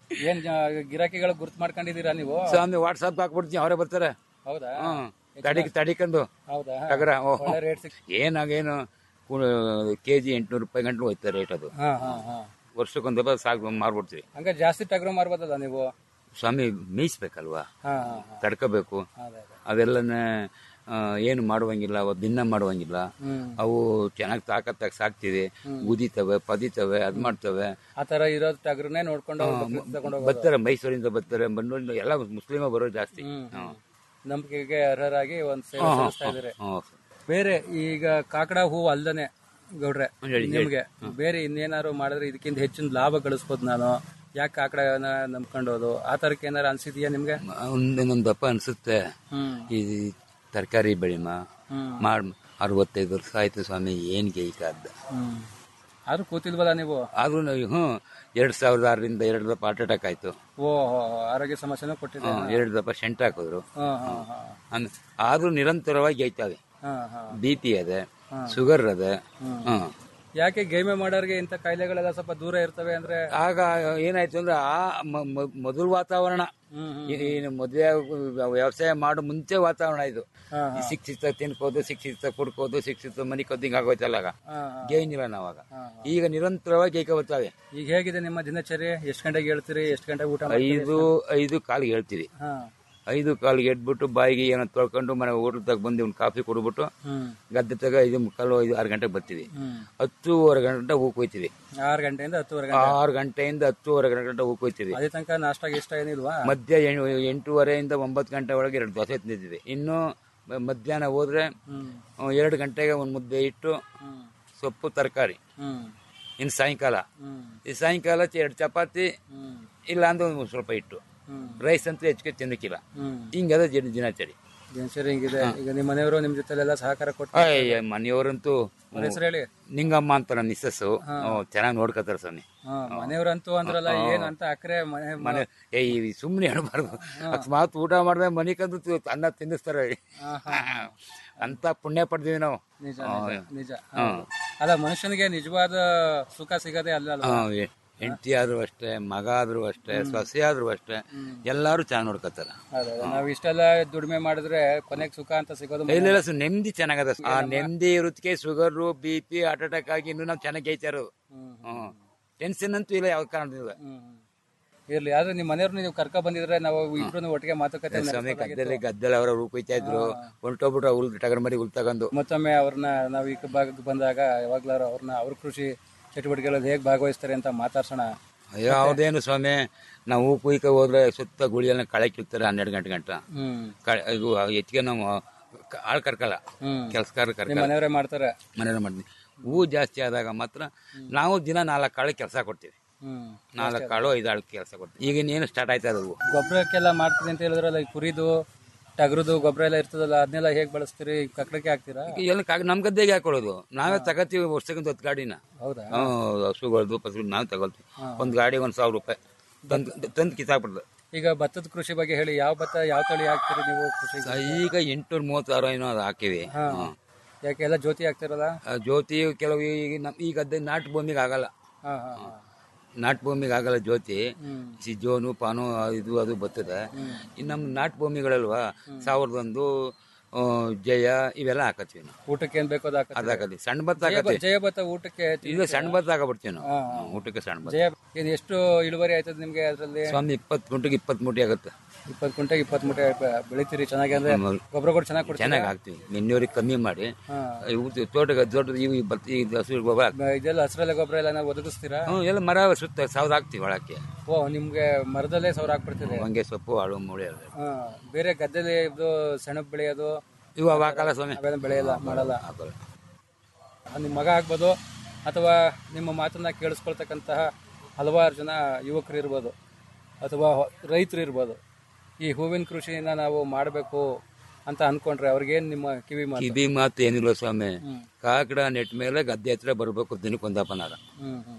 ಏನ್ ಜ- ಗಿರಾಕಿಗಳು ಗುರ್ತ್ ಮಾಡ್ಕೊಂಡಿದೀರಾ ನೀವು ಸ್ವಾಮಿ ವಾಟ್ಸಪ್ ಹಾಕ್ಬಿಡ್ತೀನಿ ಅವರೇ ಬರ್ತಾರೆ ಹೌದಾ ಹ್ಮ್ ತಡಿ ತಡಿಕೊಂಡು ಹೌದಾ ಟಗರ ಒಳ್ಳೆ ರೇಟ್ ಸಿಕ್ ಏನಾಗೇನು ಕೆ ಜಿ ಎಂಟ್ನೂರು ರೂಪಾಯಿ ಗಂಟಲು ಹೋಯ್ತಾರೆ ರೇಟ್ ಅದು ಹಾ ಹಾ ಹಾ ವರ್ಷಕ್ಕೊಂದು ರೂಪಾಯಿ ಸಾಕು ಮಾರ್ಬಿಡ್ತೀವಿ ಹಂಗ ಜಾಸ್ತಿ ಟಗರು ಮಾರ್ಬೋದಲ್ಲ ನೀವು ಸ್ವಾಮಿ ಮೇಯಿಸ್ಬೇಕಲ್ವಾ ಹಾ ಹಾ ಹಾ ತಡ್ಕೋಬೇಕು ಅದೇ ಅದೇ ಅವೆಲ್ಲನೇ ಆ, ಏನು ಮಾಡುವಂಗಿಲ್ಲ ಅವು ಭಿನ್ನ ಮಾಡುವಂಗಿಲ್ಲ ಹ್ಮ್ ಅವು ಚೆನ್ನಾಗಿ ತಾಕತ್ತಾಗಿ ಸಾಕ್ತಿವಿ ಉದಿತವೆ ಪದಿತವೆ ಅದ್ ಮಾಡ್ತವೆ ಆ ತರ ಇರೋದ್ ಟಗರನ್ನೇ ನೋಡ್ಕೊಂಡು ತಗೊಂಡು ಹೋಗೋದು ಬರ್ತಾರೆ ಮೈಸೂರಿಂದ ಬರ್ತಾರೆ ಬಂಡೂರಿಂದ ಎಲ್ಲ ಮುಸ್ಲಿಮ ಬರೋರು ಜಾಸ್ತಿ ಹ್ಮ್. ನಂಬಿಕೆಗೆ ಅರ್ಹರಾಗಿ ಒಂದ್ ಸೇವೆ ಹ್ಮ್, ಸಲ್ಲಿಸ್ತಾ ಹ್ಮ್, ಇದಾರೆ ಹ್ಮ್. ಬೇರೆ ಈಗ ಕಾಕಡ ಹೂವು ಅಲ್ದನೆ ಗೌಡ್ರೆ ಹೇಳಿ, ನಿಮ್ಗೆ ಬೇರೆ ಇನ್ನೇನಾದ್ರು ಮಾಡಿದ್ರೆ ಇದಕ್ಕಿಂತ ಹೆಚ್ಚಿನ ಲಾಭ ಗಳಿಸ್ಬೋದು ನಾನು ಯಾಕೆ ಕಾಕಡನ ನಂಬ್ಕೊಂಡೋದು ಆ ತರಕ್ಕೆ ಏನಾರು ಅನ್ಸಿದ್ಯಾ ನಿಮ್ಗೆ ಒಂದೊಂದಪ್ಪ ಅನ್ಸುತ್ತೆ ಹ್ಮ್ ಈ ತರಕಾರಿ ಬೆಳಿಮ ಹ್ಮ್. ಮಾಡ್ ಅರವತ್ತೈದು ವರ್ಷ ಆಯ್ತು ಸ್ವಾಮಿ ಏನ್ ಗೈಕಾದ ಹ್ಮ್ ಆದ್ರೂ ಕೂತಿಲ್ವಲ್ಲ ನೀವು ಆದ್ರೂ ನಾವು ಹ್ಞೂ ಎರಡ್ ಸಾವಿರದ ಆರರಿಂದ ಎರಡು ದಪ್ಪ ಹಾರ್ಟ್ ಅಟ್ಯಾಕ್ ಆಯ್ತು ಓ ಹೋ, ಹೋ, ಆರೋಗ್ಯ ಸಮಸ್ಯೆನೂ ಕೊಟ್ಟಿದೆ ಹ್ಮ್, ಎರಡು ದಪ್ಪ ಶೆಂಟ್ ಹಾಕಿದ್ರು ಹಾ ಹಾ ಹಾ ಅಂದ್- ಆದ್ರೂ ನಿರಂತರವಾಗಿ ಗೈತಾವೆ ಹಾ ಹಾ ಬಿ ಪಿ ಅದೆ ಶುಗರ್ ಅದೆ ಹ್ಮ್ ಯಾಕೆ ಗೈಮೆ ಮಾಡೋರ್ಗೆ ಇಂಥ ಕಾಯಿಲೆಗಳೆಲ್ಲ ಸ್ವಲ್ಪ ದೂರ ಇರ್ತವೆ ಅಂದ್ರೆ ಆಗ ಏನಾಯ್ತು ಅಂದ್ರೆ ಆ ಮ- ಮ- ಮೊದಲು ವಾತಾವರಣ ಈ- ಈ ಮದುವೆ ವ್ಯವಸಾಯ ಮಾಡೋ ಮುಂಚೆ ವಾತಾವರಣ ಇದು ಹಾ, ಈ ಶಿಕ್ಷಿತ ತಿನ್ಕೋದು ಶಿಕ್ಷಿತ ಕುಡ್ಕೋದು ಶಿಕ್ಷಿತ ಮನಿ ಕದ್ದಿಂಗ್ ಆಗೋಯ್ತಲ್ಲ ಆಗ ಹಾ, ಗೇನಿಲ್ಲ ನಾವಾಗ ಈಗ ನಿರಂತರವಾಗಿ ಗೈಕ ಬರ್ತಾವೆ ಈಗ ಹೇಗಿದೆ ನಿಮ್ಮ ದಿನಚರಿ ಎಷ್ಟು ಗಂಟೆಗೆ ಹೇಳ್ತೀರಿ ಎಷ್ಟು ಗಂಟೆಗೆ ಊಟ ಮಾಡ್ತೀರಿ? ಐದು ಐದು ಕಾಲಿಗೆ ಹೇಳ್ತೀವಿ ಹಾ ಐದು ಕಾಲಿಗೆ ಎದ್ಬಿಟ್ಟು ಬಾಯಿಗೆ ಏನೋ ತೊಳ್ಕೊಂಡು ಮನೆ ಊಟದಾಗ ಬಂದು ಒಂದು ಕಾಫಿ ಕುಡ್ಬಿಟ್ಟು ಹ್ಮ್ ಗದ್ದೆ ತಗ ಐದು ಮುಕ್ಕಾಲು ಐದು ಆರು ಗಂಟೆಗೆ ಬರ್ತೀವಿ ಹ್ಮ್ ಹತ್ತೂವರೆ ಗಂಟೆ ಹೂಕ್ ಹೋಯ್ತೀವಿ ಆರು ಗಂಟೆಯಿಂದ ಹತ್ತುವರೆ ಗಂಟೆ ಆರು ಗಂಟೆಯಿಂದ ಹತ್ತೂವರೆ ಗಂಟೆ ಹೂಕ್ ಹೋಯ್ತೀವಿ ಅದೇ ತನಕ ನಾಷ್ಟ ಇಷ್ಟ ಏನಿಲ್ವಾ ಮಧ್ಯ ಎಣ್- ಎಂಟೂವರೆಯಿಂದ ಒಂಬತ್ತು ಗಂಟೆ ಒಳಗೆ ಎರಡು ದೋಸೆ ತಿಂದಿದ್ವಿ ಇನ್ನು ಮ- ಮಧ್ಯಾಹ್ನ ಹೋದ್ರೆ ಹ್ಮ್ ಆ, ಎರಡು ಗಂಟೆಗೆ ಒಂದು ಮುದ್ದೆ ಇಟ್ಟು ಹ್ಮ್ ಸೊಪ್ಪು ತರಕಾರಿ ಹ್ಮ್ ಇನ್ನು ಸಾಯಂಕಾಲ ಹ್ಮ್ ಈ ಸಾಯಂಕಾಲ ಚ- ಎರಡು ಚಪಾತಿ ಹ್ಮ್ ಇಲ್ಲ ಅಂದ್ರೆ ಒಂದು ಸ್ವಲ್ಪ ಇಟ್ಟು ಹ್ಮ್ ರೈಸ್ ಅಂತೂ ಹೆಚ್ಚಿಗೆ ತಿನ್ನಕ್ಕಿಲ್ಲ ಹ್ಮ್ ಹಿಂಗದ ದಿನ ದಿನಚರಿ ದಿನಚರಿ ಹಿಂಗಿದೆ ಈಗ ನಿಮ್ಮ ಮನೆಯವರು ನಿಮ್ ಜೊತೆಲೆಲ್ಲ ಸಹಕಾರ ಕೊಟ್ಟು ಅಯ್ಯ ಮನೆಯವರಂತೂ ಅವ್ರ ಹೆಸರು ಹೇಳಿ ನಿಂಗಮ್ಮ ಅಂತ ನನ್ನ ಮಿಸ್ಸಸ್ಸು ಚೆನ್ನಾಗಿ ನೋಡ್ಕೋತಾರೆ ಸ್ವಾಮಿ ಹಾ ಮನೆಯವ್ರಂತೂ ಅಂದ್ರಲ್ಲ ಏನ್ ಅಂತ ಅಕ್ರೆ ಮನೆ ಮನೆ ಏ ಈ ಸುಮ್ಮನೆ ಹೇಳ್ಬಾರ್ದು ಅಕಸ್ಮಾತ್ ಊಟ ಮಾಡಿದ್ರೆ ಮನೆ ಕಂದು ತು- ಅನ್ನ ತಿನ್ನಿಸ್ತಾರೆ ಅಂತ ಪುಣ್ಯ ಪಡ್ತೀವಿ ನಾವು ನಿಜ ಹಾ. ನಿಜ ನಿಜ ಹೌದು. ಅಲ್ಲ ಮನುಷ್ಯನಿಗೆ ನಿಜವಾದ ಸುಖ ಸಿಗದೆ ಅಲ್ಲ ಅಲ್ವಾ? ಹಾ, ಎ- ಹೆಂಡತಿ ಆದ್ರೂ ಅಷ್ಟೇ ಮಗ ಆದ್ರೂ ಅಷ್ಟೇ ಸೊಸೆ ಆದ್ರೂ ಅಷ್ಟೇ ಎಲ್ಲಾರು ಚೆನ್ನಾಗಿ ನೋಡ್ಕೋತಾರ ಅದೇ, ಅದೇ. ನಾವ್ ಇಷ್ಟೆಲ್ಲ ದುಡಿಮೆ ಮಾಡಿದ್ರೆ ಕೊನೆಗೆ ಸುಖ ಅಂತ ಸಿಗೋದು ಇಲ್ಲ ಇಲ್ಲ, ಸು- ನೆಮ್ಮದಿ ಚೆನ್ನಾಗದ ಆ ನೆಮ್ಮದಿ ಇರೋದಕ್ಕೆ sugar B P heart attack ಆಗಿ ಇನ್ನೂ ನಾವು ಚೆನ್ನಾಗಿ ಗೈತಾ ಇರೋದು ಹ್ಮ್ ಟೆನ್ಷನ್ ಅಂತೂ ಇಲ್ಲ ಯಾವ ಕಾರಣದಿಂದ ಹ್ಮ್. ಇರ್ಲಿ ಆದ್ರೆ ನಿಮ್ ಮನೆಯವ್ರನ್ನ ನೀವು ಕರ್ಕ ಬಂದಿದ್ರೆ ನಾವು ಇಬ್ರು ಒಟ್ಟಿಗೆ ಮಾತುಕತೆ ಸ್ವಾಮಿ ನಡೆಸ್ಬೋದಾಗಿತ್ತು. ಗದ್ದೆಲಿ ಗದ್ದೆಲಿ ಅವರ ಕೊಯ್ತಾ ಇದ್ರು ಹೊಂಟೋಗ್ಬಿಟ್ರು ಹುಲ್ ಟಗರ್ ಮರಿ ಹುಲ್ ತಗೊಂಡು ಮತ್ತೊಮ್ಮೆ ಅವ್ರನ್ನ ನಾವು ಈ ಭಾಗಕ್ಕೆ ಬಂದಾಗ ಯಾವಾಗ್ಲಾರು ಅವ್ರನ್ನ ಅವ್ರ ಕೃಷಿ ಚಟುವಟಿಕೆಗಳಲ್ಲಿ ಹೇಗೆ ಭಾಗವಹಿಸ್ತಾರೆ ಅಂತ ಮಾತಾಡ್ಸೋಣ ಯಾವ್ದೇನು ಸ್ವಾಮಿ ನಾವು ಕುಯ್ಕ ಹೋದ್ರೆ ಸುತ್ತ ಗುಳಿಯನ್ನ ಕಳೆ ಕಿಳ್ತಾರೆ ಹನ್ನೆರಡು ಗಂಟೆ ಗಂಟ ಹ್ಮ್ ಕಳೆ ಇದು ಹೆಚ್ಚಿಗೆ ನಾವು ಕ- ಆಳ್ ಕರ್ಕಲ್ಲ ಹ್ಮ್. ಕೆಲ್ಸಕಾರ ನಿಮ್ ಕರ್ಕಲ್ಲ ಮನೆಯವರೇ ಮಾಡ್ತಾರೆ ಮನೇಲಿ ಮಾಡ್ತೀವಿ ಹೂ ಜಾಸ್ತಿ ಆದಾಗ ಮಾತ್ರ ನಾವು ದಿನ ನಾಲ್ಕು ಕಾಳು ಕೆಲಸ ಕೊಡ್ತೀವಿ ಹ್ಮ್ ನಾಲ್ಕು ಕಾಳು ಐದು ಆಳು ಕೆಲಸ ಕೊಡ್ತೀವಿ ಈಗ ಇನ್ನೇನು ಸ್ಟಾರ್ಟ್ ಆಯ್ತಾ ಅದು ಗೊಬ್ಬರಕ್ಕೆಲ್ಲ ಮಾಡ್ತೀರಿ ಅಂತ ಹೇಳಿದ್ರಲ್ಲ ಈ ಕುರಿದು ಟಗರುದು ಗೊಬ್ಬರ ಎಲ್ಲ ಇರ್ತದಲ್ಲ ಅದನ್ನೆಲ್ಲ ಹೇಗೆ ಬಳಸ್ತೀರಿ ಕಕ್ಕಡಕ್ಕೆ ಹಾಕ್ತೀರಾ ಎಲ್ಲ ಕಾಗ- ನಮ್ ಗದ್ದೆಗೆ ಹಾಕೊಳ್ಳೋದು ನಾವೇ ತಗೋತೀವಿ ವರ್ಷಕ್ಕೊಂದು ಹತ್ತು ಗಾಡಿನ ಹೌದಾ ಹ್ಮ್, ಹಸುಗಳದ್ದು ಪಸುಗಳು ನಾವು ತಗೊಳ್ತೀವಿ ಒಂದ್ ಗಾಡಿ ಒಂದ್ ಸಾವಿರ ರೂಪಾಯಿ ತಂದು ತಂದು ಕಿತ್ತಾಕ್ಬಿಡ್ದು ಈಗ ಭತ್ತದ ಕೃಷಿ ಬಗ್ಗೆ ಹೇಳಿ ಯಾವ ಭತ್ತ ಯಾವ ತಳಿ ಹಾಕ್ತೀರಿ ನೀವು ಕೃಷಿ ಈಗ ಎಂಟುನೂರ ಮೂವತ್ತಾರು ಏನೋ ಅದು ಹಾಕಿವಿ ಹಾ ಹ್ಮ್. ಯಾಕೆ ಎಲ್ಲ ಜ್ಯೋತಿ ಹಾಕ್ತಿರಲ್ಲ ಆ ಜ್ಯೋತಿ ಕೆಲವು ಈಗ ನಮ್ ಈ ಗದ್ದೆ ನಾಟು ಭೂಮಿಗೆ ಆಗಲ್ಲ ಹಾ ಹಾ ಹಾ ನಾಟು ಭೂಮಿಗೆ ಆಗಲ್ಲ ಜ್ಯೋತಿ ಹ್ಮ್ ಸಿಜೋನು ಪಾನು ಇದು ಅದು ಬರ್ತದೆ ಇನ್ನು ನಮ್ಮ ನಾಟು ಭೂಮಿಗಳಲ್ವಾ ಸಾವಿರದ ಒಂದು ಆ, ಜಯ ಇವೆಲ್ಲ ಹಾಕತ್ತೀವಿ ನಾವು ಊಟಕ್ಕೆ ಏನ್ ಬೇಕೋ ಅದು ಹಾಕತ್ತೀರಿ? ಅದು ಹಾಕತ್ತೀವಿ ಸಣ್ಣ ಭತ್ತ ಜಯ ಹಾಕತ್ತೀವಿ ಭತ್ತ- ಜಯ ಭತ್ತ ಊಟಕ್ಕೆ ಇದು ಸಣ್ಣ ಭತ್ತ ಹಾಕಬಿಡ್ತೀವಿ ನಾವು ಹಾ, ಹಾ. ಹ್ಮ್, ಊಟಕ್ಕೆ ಸಣ್ಣ ಭತ್ತ ಜಯ ಏನ್ ಎಷ್ಟು ಇಳುವರಿ ಆಯ್ತದ ನಿಮ್ಗೆ ಅದ್ರಲ್ಲಿ ಸ್ವಾಮಿ ಇಪ್ಪತ್ತು ಗುಂಟೆಗೆ ಇಪ್ಪತ್ತು ಮೂಟೆ ಆಗುತ್ತೆ ಇಪ್ಪತ್ತು ಕುಂಟೆ ಇಪ್ಪತ್ತು ಮೂಟೆ ಬೆ- ಬೆಳಿತೀರಿ ಚೆನ್ನಾಗಿ ಅಂದ್ರೆ ಹ್ಮ್. ಗೊಬ್ಬರ ಕೂಡ ಚೆನ್ನಾಗಿ ಕೊಡ್ತೀರಾ ಚೆನ್ನಾಗಿ ಹಾಕ್ತೀವಿ ನಿನ್ನೆವ್ರಿಗೆ ಕಮ್ಮಿ ಮಾಡಿ ಹಾ. ಇವು ತೋಟಕ್ಕೆ ದೊಡ್ಡ ಇವು ಭತ್ತ ಈ ಹಸಿರು ಗೊಬ್ಬರ ಹಾಕ್ತೀವಿ. ಬ- ಇದೆಲ್ಲ ಹಸಿರಲೆ ಗೊಬ್ಬರ ಎಲ್ಲ ನಾವು ಒದಗಿಸ್ತೀರಾ ಹ್ಞೂ ಎಲ್ಲ ಮರ ಸುತ್ತ ಸಾವಿರ ಹಾಕ್ತೀವಿ ಒಳಕ್ಕೆ ಓ ನಿಮ್ಗೆ ಮರದಲ್ಲೇ ಸಾವಿರ ಹಾಕ್ಬಿಡ್ತೀರಿ ಹೊಂಗೆ ಸೊಪ್ಪು ಆಳು ಮೂಳೆ ಎಲ್ಲ ಹಾ ಬೇರೆ ಗದ್ದೆಲಿ ಇದು ಸೆಣಬ್ ಬೆಳೆಯೋದು ಇವು ಅವು ಹಾಕಲ್ಲ ಸ್ವಾಮಿ ಅವೆಲ್ಲ ಬೆಳೆಯಲ್ಲ ಮಾಡಲ್ಲ ಹಾಕಲ್ಲ ನಿಮ್ಮ ಮಗ ಆಗ್ಬೋದು ಅಥವಾ ನಿಮ್ಮ ಮಾತನ್ನ ಕೇಳಿಸ್ಕೊಳ್ತಕ್ಕಂತಹ ಹಲವಾರು ಜನ ಯುವಕರು ಇರ್ಬೋದು ಅಥವಾ ರೈತರು ಇರ್ಬೋದು ಈ ಹೂವಿನ ಕೃಷಿನ ನಾವು ಮಾಡಬೇಕು ಅಂತ ಅನ್ಕೊಂಡ್ರೆ ಅವ್ರಿಗೇನು ನಿಮ್ಮ ಕಿವಿ ಮಾತು ಕಿವಿ ಮಾತು ಏನಿಲ್ಲ ಸ್ವಾಮಿ ಹ್ಮ್. ಕಾಕಡ ನೆಟ್ ಮೇಲೆ ಗದ್ದೆ ಹತ್ರ ಬರಬೇಕು ದಿನಕ್ಕೊಂದಪ್ಪನಾರ ಹ್ಮ್ ಹ್ಮ್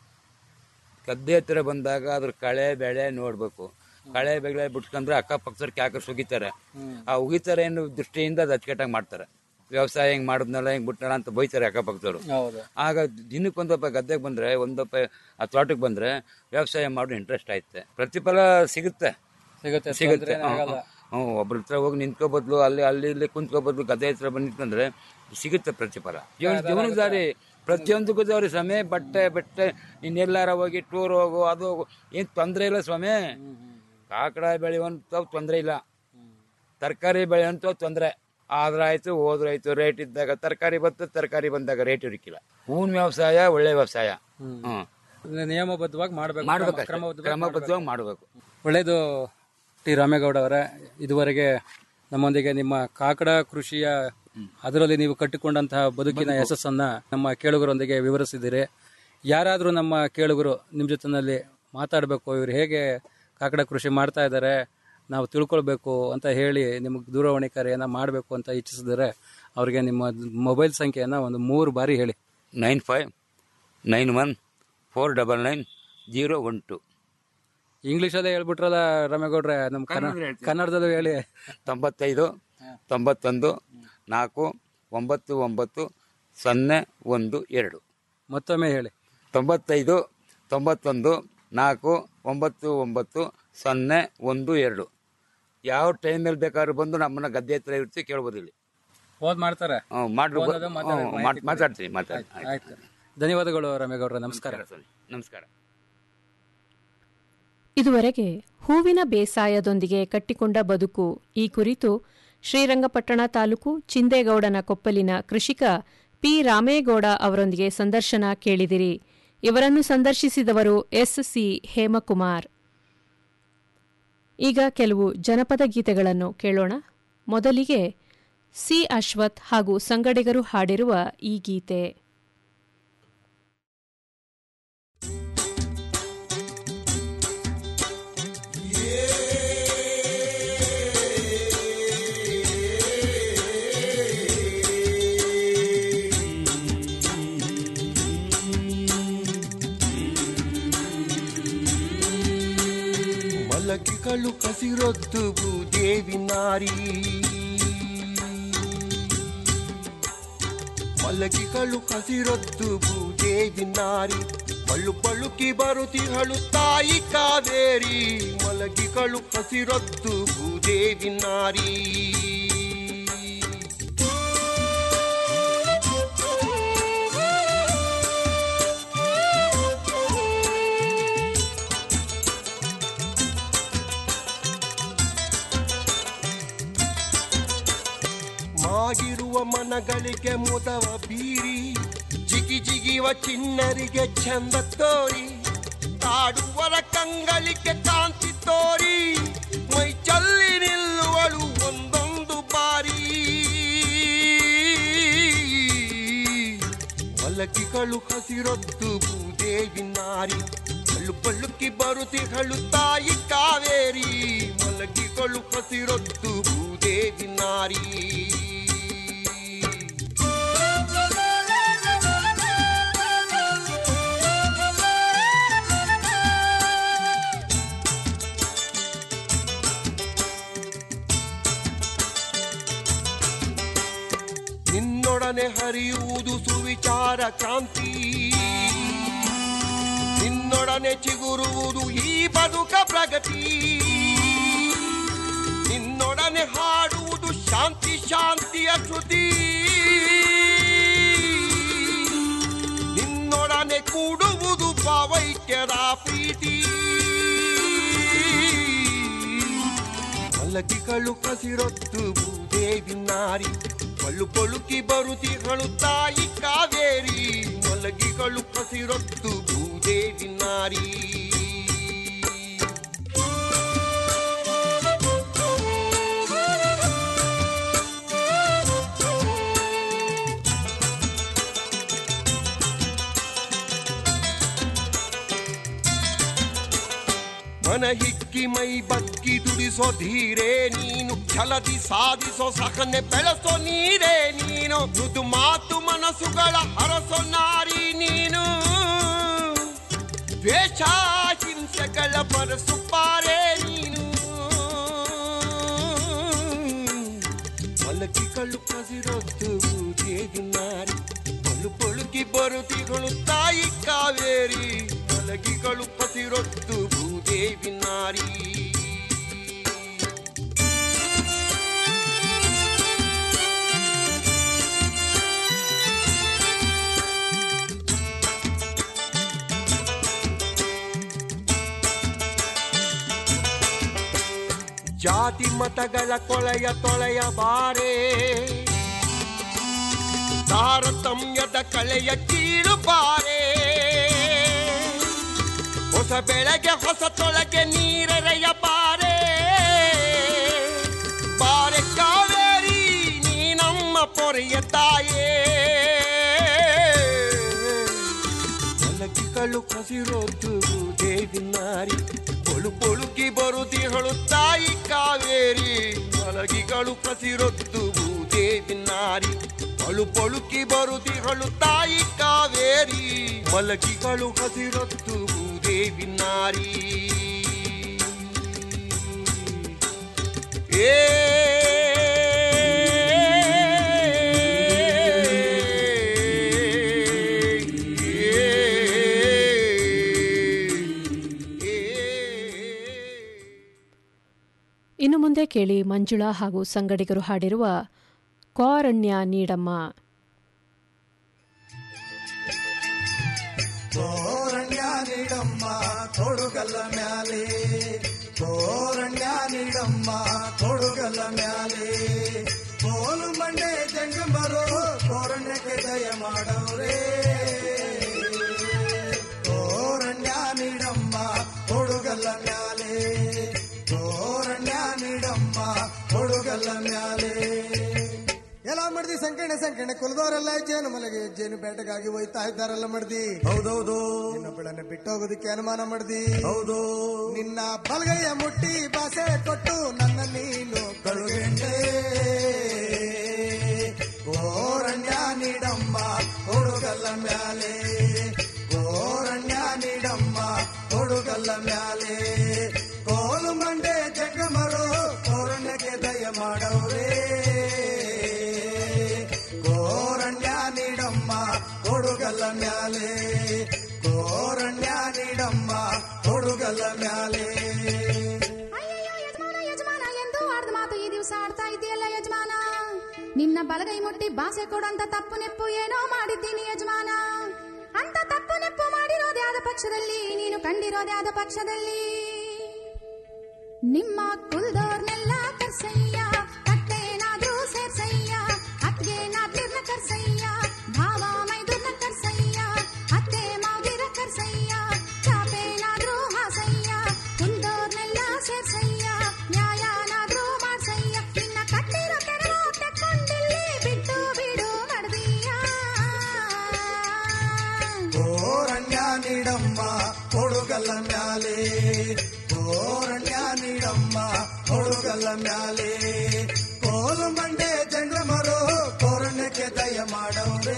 ಗದ್ದೆ ಹತ್ರ ಬಂದಾಗ ಅದ್ರ ಕಳೆ ಬೆಳೆ ನೋಡ್ಬೇಕು ಕಳೆ ಬೆಳೆ ಬಿಟ್ಕೊಂಡ್ರೆ ಅಕ್ಕಪಕ್ಕದವ್ರು ಕ್ಯಾಕರ್ ಸುಗಿತಾರೆ ಹ್ಮ್. ಆ ಉಗಿತಾರೆ ಅನ್ನೋ ದೃಷ್ಟಿಯಿಂದ ಅದು ಅಚ್ಚುಕಟ್ಟಾಗಿ ಮಾಡ್ತಾರೆ ವ್ಯವಸಾಯ ಹಿಂಗ್ ಮಾಡಿದ್ನಲ್ಲ ಹಿಂಗ್ ಬಿಟ್ಟಲ್ಲ ಅಂತ ಬೈತಾರೆ ಅಕ್ಕಪಕ್ಕದವ್ರು ಹೌದು ಆಗ ದಿನಕ್ಕೊಂದಪ್ಪ ಗದ್ದೆಗೆ ಬಂದ್ರೆ ಒಂದಪ್ಪ ಆ ತೋಟಕ್ಕೆ ಬಂದ್ರೆ ವ್ಯವಸಾಯ ಮಾಡೋ ಇಂಟ್ರೆಸ್ಟ್ ಆಯ್ತೆ ಪ್ರತಿಫಲ ಸಿಗುತ್ತೆ ಸಿಗುತ್ತೆ ಸಿಗುತ್ತೆ ತೊಂದ್ರೆನೇ ಆಗಲ್ಲ. ಹ್ಞೂ ಒಬ್ರ ಹತ್ರ ಹೋಗಿ ನಿಂತ್ಕೋ ಬದ್ಲು ಅಲ್ಲಿ ಅಲ್ಲಿ ಇಲ್ಲಿ ಕುಂತ್ಕೋ ಬದ್ಲು ಗದ್ದೆ ಹತ್ರ ಬಂದು ನಿಂತ್ಕೊಂಡ್ರೆ ಸಿಗುತ್ತೆ ಪ್ರತಿಫಲ ಜೀವನ ಜೀವನದ ದಾರಿ ಪ್ರತಿಯೊಂದಕ್ಕೂ ದಾರಿ ಸ್ವಾಮಿ ಬಟ್ಟೆ ಬಟ್ಟೆ ಇನ್ನೆಲ್ಲಾರ ಹೋಗಿ ಟೂರ್ ಹೋಗು ಅದು ಹೋಗು ಏನು ತೊಂದರೆ ಇಲ್ಲ ಸ್ವಾಮಿ ಕಾಕಡ ಬೆಳೆಯುವಂಥ ತೊಂದರೆ ಇಲ್ಲ ತರಕಾರಿ ಬೆಳೆಯುವಂಥ ತೊಂದರೆ ಆದ್ರಾಯ್ತು ಹೋದ್ರಾಯ್ತು ರೇಟ್ ಇದ್ದಾಗ ತರಕಾರಿ ಬರ್ತದೆ ತರಕಾರಿ ಬಂದಾಗ ರೇಟ್ ಇರಕ್ಕಿಲ್ಲ ಹೂವಿನ ವ್ಯವಸಾಯ ಒಳ್ಳೆ ವ್ಯವಸಾಯ ಹ್ಮ್ ನಿಯಮಬದ್ಧವಾಗಿ ಮಾಡಬೇಕು ಮಾಡ್ಬೇಕು ಕ್ರಮಬದ್ಧವಾಗಿ ಮಾಡಬೇಕು ಒಳ್ಳೆಯದು ಟಿ ರಾಮೇಗೌಡ ಅವರೇ ಇದುವರೆಗೆ ನಮ್ಮೊಂದಿಗೆ ನಿಮ್ಮ ಕಾಕಡ ಕೃಷಿಯ ಅದರಲ್ಲಿ ನೀವು ಕಟ್ಟಿಕೊಂಡಂತಹ ಬದುಕಿನ ಯಶಸ್ಸನ್ನ ನಮ್ಮ ಕೇಳುಗರೊಂದಿಗೆ ವಿವರಿಸಿದ್ದೀರಿ ಯಾರಾದರೂ ನಮ್ಮ ಕೇಳುಗರು ನಿಮ್ಮ ಜೊತೆನಲ್ಲಿ ಮಾತಾಡಬೇಕು ಇವರು ಹೇಗೆ ಕಾಕಡ ಕೃಷಿ ಮಾಡ್ತಾ ಇದ್ದಾರೆ ನಾವು ತಿಳ್ಕೊಳ್ಬೇಕು ಅಂತ ಹೇಳಿ ನಿಮಗೆ ದೂರವಾಣಿ ಕರೆಯನ್ನು ಮಾಡಬೇಕು ಅಂತ ಇಚ್ಛಿಸಿದರೆ ಅವರಿಗೆ ನಿಮ್ಮ ಮೊಬೈಲ್ ಸಂಖ್ಯೆಯನ್ನು ಒಂದು ಮೂರು ಬಾರಿ ಹೇಳಿ nine five nine one four double nine zero one two ಇಂಗ್ಲೀಷಲ್ಲೇ ಹೇಳ್ಬಿಟ್ರಲ್ಲ ರಾಮೇಗೌಡ್ರೆ ನಮ್ಮ ಕನ್ನಡದಲ್ಲಿ ಹೇಳ್ತೀನಿ. ಕನ್ನಡದಲ್ಲೂ ಹೇಳಿ ತೊಂಬತ್ತೈದು ತೊಂಬತ್ತೊಂದು ನಾಲ್ಕು ಒಂಬತ್ತು ಒಂಬತ್ತು ಸೊನ್ನೆ ಒಂದು ಎರಡು ಮತ್ತೊಮ್ಮೆ ಹೇಳಿ ತೊಂಬತ್ತೈದು ತೊಂಬತ್ತೊಂದು ನಾಲ್ಕು ಒಂಬತ್ತು ಒಂಬತ್ತು ಸೊನ್ನೆ ಒಂದು ಎರಡು ಯಾವ ಟೈಮಲ್ಲಿ ಬೇಕಾದ್ರೂ ಬಂದು ನಮ್ಮನ್ನ ಗದ್ದೆ ಹತ್ರ ಇರ್ತೀವಿ ಕೇಳ್ಬೋದು ಇಲ್ಲಿ ಓದ್ ಮಾಡ್ತಾರೆ ಹ್ಞೂ ಮಾಡ್ರಿ ಫೋನ್ ಅದು ಮಾತಾಡಿ, ಹ್ಞೂ, ಮಾಹಿತಿ ಮಾತ್- ಕೊಡಿ. ಮಾತಾಡ್ತೀನಿ ಮಾತಾಡಿ ಆಯ್ತು ಧನ್ಯವಾದಗಳು ರಾಮೇಗೌಡ್ರ ನಮಸ್ಕಾರ ನಮಸ್ಕಾರ ಇದುವರೆಗೆ ಹೂವಿನ ಬೇಸಾಯದೊಂದಿಗೆ ಕಟ್ಟಿಕೊಂಡ ಬದುಕು ಈ ಕುರಿತು ಶ್ರೀರಂಗಪಟ್ಟಣ ತಾಲೂಕು ಚಿಂದೇಗೌಡನ ಕೊಪ್ಪಲಿನ ಕೃಷಿಕ ಪಿ ರಾಮೇಗೌಡ ಅವರೊಂದಿಗೆ ಸಂದರ್ಶನ ಕೇಳಿದಿರಿ ಇವರನ್ನು ಸಂದರ್ಶಿಸಿದವರು ಎಸ್ ಸಿ ಹೇಮಕುಮಾರ್ ಈಗ ಕೆಲವು ಜನಪದ ಗೀತೆಗಳನ್ನು ಕೇಳೋಣ ಮೊದಲಿಗೆ ಸಿ ಅಶ್ವಥ್ ಹಾಗೂ ಸಂಗಡಿಗರು ಹಾಡಿರುವ ಈ ಗೀತೆ ಮಲಗಿಗಳು ಕಸಿರೊದ್ದು ಭೂದೇವಿ ನಾರಿ ಮಲಗಿಗಳು ಕಸಿರೊದ್ದು ಭೂದೇವಿ ನಾರಿ ಬಳ್ಳು ಬಳುಕಿ ಬರುತಿಗಳು ತಾಯಿ ಕಾವೇರಿ ಮಲಗಿಗಳು ಹಸಿರೊದ್ದು ಭೂದೇವಿ ನಾರಿ ಮಾಗಿರುವ ಮನಗಳಿಗೆ ಮುದವ ಬೀರಿ ಜಿಗಿ ಜಿಗಿವ ಚಿನ್ನರಿಗೆ ಚಂದ ತೋರಿ ಕಾಡುವರ ಕಂಗಳಿಗೆ ಕಾಂತಿ ತೋರಿ ಮೈ ಚಲ್ಲಿ ನಿಲ್ಲುವಳು ಒಂದೊಂದು ಬಾರಿ ಮಲಗಿಗಳು ಹಸಿರೊದ್ದು ಭೂದೇವಿ ನಾರಿ ಬಳ್ಳು ಬಳ್ಳುಕಿ ಬರುತಿಗಳು ತಾಯಿ ಕಾವೇರಿ ಮಲಗಿಗಳು ಹಸಿರೊದ್ದು ಭೂದೇವಿ ನಾರಿ ನಿನ್ನೊಡನೆ ಹರಿಯುವುದು ಸುವಿಚಾರ ಕ್ರಾಂತಿ ನಿನ್ನೊಡನೆ ಚಿಗುರುವುದು ಈ ಬದುಕ ಪ್ರಗತಿ ನಿನ್ನೊಡನೆ ಹಾಡುವುದು ಶಾಂತಿ ಶಾಂತಿಯ ಶ್ರುತಿ ನಿನ್ನೊಡನೆ ಕೂಡುವುದು ಭಾವೈಕ್ಯದ ಪ್ರೀತಿ ಮಲಗಿಗಳು ಕಸಿರೊತ್ತು ಭೂದೇವಿ ನಾರಿ ಬಳ್ಳು ಬಳುಕಿ ಬರುತಿಗಳು ತಾಯಿ ಕಾವೇರಿ ಮಲಗಿಗಳು ಕಸಿರೊತ್ತು ಭೂದೇವಿ ನಾರಿ ಮನ ಹಿಕ್ಕಿ ಮೈ ಬಕ್ಕಿ ದುಡಿಸೋ ಧೀರೆ ನೀನು ಛಲದಿ ಸಾಧಿಸೋ ಸಹನೆ ಬೆಳೆಸೋ ನೀರೇ ನೀನು ಮೃದು ಮಾತು ಮನಸ್ಸುಗಳ ಹರಸೋ ನಾರಿ ನೀನು ದ್ವೇಷ ಹಿಂಸೆಗಳ ಬರಸು ಪಾರೆ ನೀನು ಮಲಗಿಗಳು ಕಸಿರೊತ್ತು ದೇವಿನಾರಿ ಪೊಲು ಪೊಳುಕಿ ಬರುತಿಗಳು ತಾಯಿ ಕಾವೇರಿ ಮಲಗಿಗಳು ಕಸಿರೊತ್ತು ಭೂದೇವಿ ನಾರಿ ಜಾತಿ ಮತಗಳ ಕೊಳೆಯ ತೊಳೆಯ ಬಾರೆ ತಾರತಮ್ಯದ ಕಳೆಯ ಕೀಳು ಬಾರೆ ಹೊಸ ಬೆಳೆಗೆ ಹೊಸ ತೊಳಗೆ ನೀರೆರೆಯ ಬಾರೆ ಬಾರೆ ಕಾವೇರಿ ನೀ ನಮ್ಮ ಪೊರೆಯ ತಾಯೇ ಮಲಗಿಗಳು ಕಸಿರೋದು ದೇವಿ ನಾರಿ ಪೊಳು ಪೊಳುಕಿ ಬರುತಿಗಳು ತಾಯಿ ಕಾವೇರಿ ಮಲಗಿಗಳು ಕಸಿರೊದ್ದು ದೇವಿ ನಾರಿ ಪೊಳು ಪೊಳುಕಿ ಬರುತಿಗಳು ತಾಯಿ ಕಾವೇರಿ ಮಲಗಿಗಳು ಹಸಿರೊದ್ದು ದೇವಿ ನಾರಿ ಏ ಇನ್ನು ಮುಂದೆ ಕೇಳಿ ಮಂಜುಳಾ ಹಾಗೂ ಸಂಗಡಿಗರು ಹಾಡಿರುವ ಕ್ವಾರಣ್ಯ ನೀಡಮ್ಮ ಕೋರಣ್ಯ ನೀಡಮ್ಮ ತೊಡುಗಲ್ಲ ಮ್ಯಾಲೆ ಕೋರಣ್ಯ ನೀಡಮ್ಮ ತೊಡುಗಲ್ಲ ಮ್ಯಾಲೆ ಕೋಲು ಮಂಡೆ ಜಂಗಮರು ಕೋರಣ್ಯಕ್ಕೆ ದಯ ಮಾಡವ್ರೆ ಕೋರಣ್ಯ ನೀಡಮ್ಮ ತೊಡುಗಲ್ಲ ಮ್ಯಾಲೆ ಕೋರಣ್ಯ ನೀಡಮ್ಮ ತೊಡುಗಲ್ಲ ಮ್ಯಾಲೆ ಎಲ್ಲ ಮಡ್ದಿ ಸಂಕಣ ಸಂಕಣ ಕುಲದವರೆಲ್ಲ ಜೇನು ಮಲೆಗೆ ಜೇನು ಬೇಟೆಗಾಗಿ ಹೋಯ್ತಾ ಇದ್ದಾರಲ್ಲ ಮಡ್ದಿ ಹೌದೌದು ಇನ್ನೊಬ್ಬಳನ್ನ ಬಿಟ್ಟೋಗೋದಕ್ಕೆ ಅನುಮಾನ ಮಡ್ದಿ ಹೌದು ನಿನ್ನ ಬಲಗೈಯ ಮುಟ್ಟಿ ಬಾಸೆ ಕೊಟ್ಟು ನನ್ನ ನೀನು ಕಳುಗೆಂಡೆ ಗೋರಣ್ಯ ನೀಡಮ್ಮ ಕೊಡುಗಲ್ಲ ಮ್ಯಾಲೆ ಗೋರಣ್ಯ ನೀಡಮ್ಮ ಕೊಡುಗಲ್ಲ ಮ್ಯಾಲೆ ಕೋಲು ಮಂಡೆ ಜಗಮರು ಕೋರಣ್ಯಕ್ಕೆ ದಯ ಮಾಡವ್ರೇ ಕೋರಣ್ಯ ನೀಡಮ್ಮ ಕೊಡುಗಲ್ಲ ಮ್ಯಾಲೆ ಕೋರಣ್ಯ ನೀಡಮ್ಮ ಕೊಡುಗಲ್ಲ ಮ್ಯಾಲೆ ಯಜಮಾನ ಯಜಮಾನ ಎಂದು ಆಡ್ದ ಮಾತು ಈ ದಿವಸ ಆಡ್ತಾ ಇದೆಯಲ್ಲ ಯಜಮಾನ ನಿನ್ನ ಬಲಗೈ ಮುಟ್ಟಿ ಬಾಸೆ ಕೊಡಂತ ತಪ್ಪು ನೆಪ್ಪು ಏನೋ ಮಾಡಿದ್ದೀನಿ ಯಜಮಾನ ಅಂತ ತಪ್ಪು ನೆಪ್ಪು ಮಾಡಿರೋದೇ ಆದ ಪಕ್ಷದಲ್ಲಿ ನೀನು ಕಂಡಿರೋದೇ ಆದ ಪಕ್ಷದಲ್ಲಿ ನಿಮ್ಮ ಕುಲ್ದೋರ್ನೆಲ್ಲ ಕರ್ಸಯ್ಯ ಕಟ್ಟೇನಾದ್ರೂ ಸೇರ್ಸಯ್ಯ ಅತ್ಗೆ ನಾದ್ಲಿರ್ನ ಕರ್ಸಯ್ಯ ಭಾವ ಮೈದುರ್ನ ಕರ್ಸಯ್ಯ ಅತ್ತೆ ಮಾವಿರ ಕರ್ಸಯ್ಯ ಚಾಪೇನಾದ್ರೂ ಹಾಸಯ್ಯ ಕುಲ್ದೋರ್ನೆಲ್ಲ ಸೇರ್ಸಯ್ಯ ನ್ಯಾಯನಾದ್ರೂ ಮಾಡ್ಸಯ್ಯ ನಿನ್ನ ಕಟ್ಟಿರೋ ಕೆರಳು ತೆಕ್ಕೊಂಡಿಲ್ಲಿ ಬಿಟ್ಟು ಬಿಡು ಮಡ್ದೀಯ ಕೋರಣ್ಯ ನೀಡಮ್ಮ ಕೊಡುಗಲ್ಲ ಮ್ಯಾಲೆ ಕೋರಣ್ಯ ನೀಡಮ್ಮ ಕೊಡುಗಲ್ಲ ಮ್ಯಾಲೆ ಕೋಲು ಮಂಡೆ ಜಂಗಮರು ಕೋರಣ್ಯಕ್ಕೆ ದಯ ಮಾಡವ್ರೆ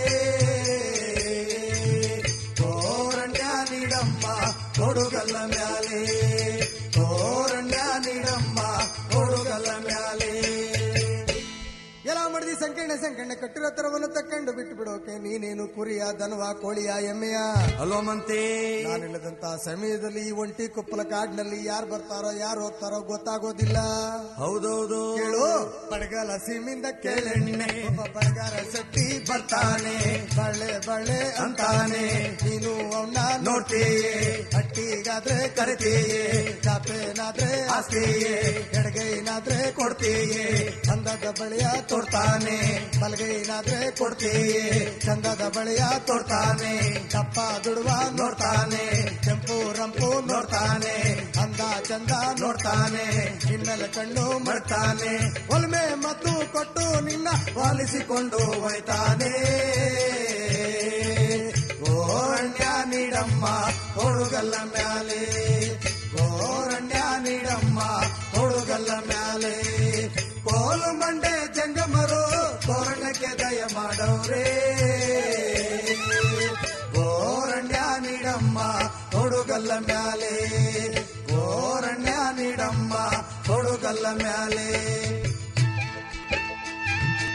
ಕೋರಣ್ಯ ನೀಡಮ್ಮ ಕೊಡುಗಲ್ಲ ಮ್ಯಾಲೆ ಕೋರಣ್ಯ ನೀಡಮ್ಮ ಕೊಡುಗಲ್ಲ ಮ್ಯಾಲೆ ಎಲ್ಲ ಮಾಡಿದಿ ಸಂಕೀರ್ಣ ಸಂಕೀರ್ಣ ಕಟ್ಟಿರೋ ತರವನ್ನು ತಕ್ಕೊಂಡು ಬಿಟ್ಟು ಬಿಡೋಕೆ ನೀನೇನು ಕುರಿಯ ದನವ ಕೋಳಿಯ ಎಮ್ಮೆಯ ಅಲ್ವಾ ಮಂತೆ ನಾನಿಲ್ಲದಂತ ಸಮಯದಲ್ಲಿ ಈ ಒಂಟಿ ಕುಪ್ಪಲ ಕಾಡಿನಲ್ಲಿ ಯಾರು ಬರ್ತಾರೋ ಯಾರು ಹೋಗ್ತಾರೋ ಗೊತ್ತಾಗೋದಿಲ್ಲ ಹೌದೌದು ಕೇಳು ಬಡಗಲ ಸೀಮಿಂದ ಕೇಳೆಣ್ಣೆ ಒಬ್ಬ ಬಡಗಾರ ಸಟ್ಟಿ ಬರ್ತಾನೆ ಬಳ್ಳೆ ಬಳ್ಳೆ ಅಂತಾನೆ ನೀನು ಅವನ್ನ ನೋಡ್ತೀಯೇ ಹಟ್ಟಿಗಾದ್ರೆ ಕರಿತೀಯೇ ಚಾಪೇನಾದ್ರೆ ಆಸ್ತಿಯೇ ಎಡಗೈನಾದ್ರೆ ಕೊಡ್ತೀಯೇ ಅಂದದ ಬಳಿಯ ತೊಡ್ತಾನೆ ಬಲಗೈನಾದ್ರೆ ಕೊಡ್ತೀಯೇ ಚಂದದ ಬಳಿಯ ತೊಡ್ತಾನೆ ದಪ್ಪ ದುಡುವ ನೋಡ್ತಾನೆ ಕೆಂಪು ರಂಪು ನೋಡ್ತಾನೆ ಅಂದ ಚಂದ ನೋಡ್ತಾನೆ ಹಿನ್ನೆಲೆ ಕಣ್ಣು ಮಾಡ್ತಾನೆ ಒಲ್ಮೆ ಮತ್ತು ಕೊಟ್ಟು ನಿನ್ನ ವಾಲಿಸಿಕೊಂಡು ಹೋಯ್ತಾನೆ ಗೋರಣ್ಯ ನೀಡಮ್ಮ ಕೊಡುಗಲ್ಲ ಮ್ಯಾಲೆ ಗೋರಣ್ಯ ನೀಡಮ್ಮ ಕೊಡುಗಲ್ಲ ಮ್ಯಾಲೆ ಕೋಲು ಮಂಡೆ ಜಂಗಮರು ಕೋರಣ್ಯಕ್ಕೆ ದಯ ಮಾಡವ್ರೆ ಗೋರಣ್ಯ ನೀಡಮ್ಮ ಕೊಡುಗಲ್ಲ ಮ್ಯಾಲೆ ಗೋರಣ್ಯ ನೀಡಮ್ಮ ಕೊಡುಗಲ್ಲ ಮ್ಯಾಲೆ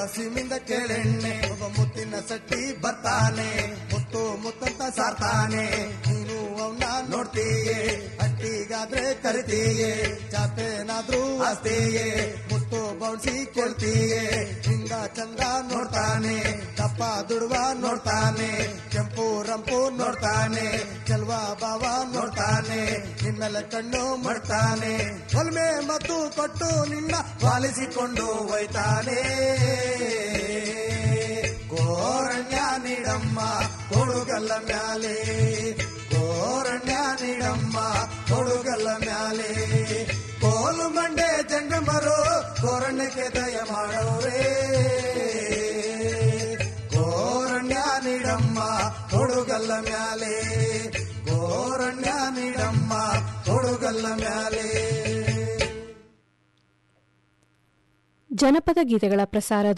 ಸೀಮಿಂದ ಕೇಳೆಣ್ಣೆ ಒಬ್ಬ ಮುತ್ತಿನ ಸಟ್ಟಿ ಬರ್ತಾನೆ ಮುತ್ತು ಮುತ್ತಂತ ಸಾರ್ತಾನೆ ನೀನು ಅವನ್ನ ನೋಡ್ತೀಯೇ ಹಟ್ಟಿಗಾದ್ರೆ ಕರಿತೀಯೇ ಚಾಪೇನಾದ್ರೂ ಆಸ್ತಿಯೇ ಮುತ್ತು ಬೌನ್ಸಿ ಕೊಡ್ತೀಯೇ ಹಿಂಗ ಚಂದ ನೋಡ್ತಾನೆ ದಪ್ಪ ದುಡುವ ನೋಡ್ತಾನೆ ಕೆಂಪು ರಂಪು ನೋಡ್ತಾನೆ ಚೆಲ್ವ ಬಾವ ನೋಡ್ತಾನೆ ನಿಮ್ಮೆಲ್ಲ ಕಣ್ಣು ಮಾಡ್ತಾನೆ ಹೊಲ್ಮೆ ಮತ್ತು ಕೊಟ್ಟು ನಿನ್ನ ಪಾಲಿಸಿಕೊಂಡು ಹೋಯ್ತಾನೆ ಗೋರಣ್ಯ ನೀಡಮ್ಮ ಕೊಡುಗಲ್ಲ ಮ್ಯಾಲೆ ಗೋರಣ್ಯ ನೀಡಮ್ಮ ಕೊಡುಗಲ್ಲ ಮ್ಯಾಲೆ ಕೋಲು ಮಂಡೆ ಜಂಗಮರು ಗೋರಣ್ಯಕ್ಕೆ ದಯ ಮಾಡೋರೇ ಗೋರಣ್ಯ ನೀಡಮ್ಮ ಕೊಡುಗಲ್ಲ ಮ್ಯಾಲೆ ಗೋರಣ್ಯ ನೀಡಮ್ಮ ಕೊಡುಗಲ್ಲ ಮ್ಯಾಲೆ ಜನಪದ ಗೀತೆಗಳ ಪ್ರಸಾರ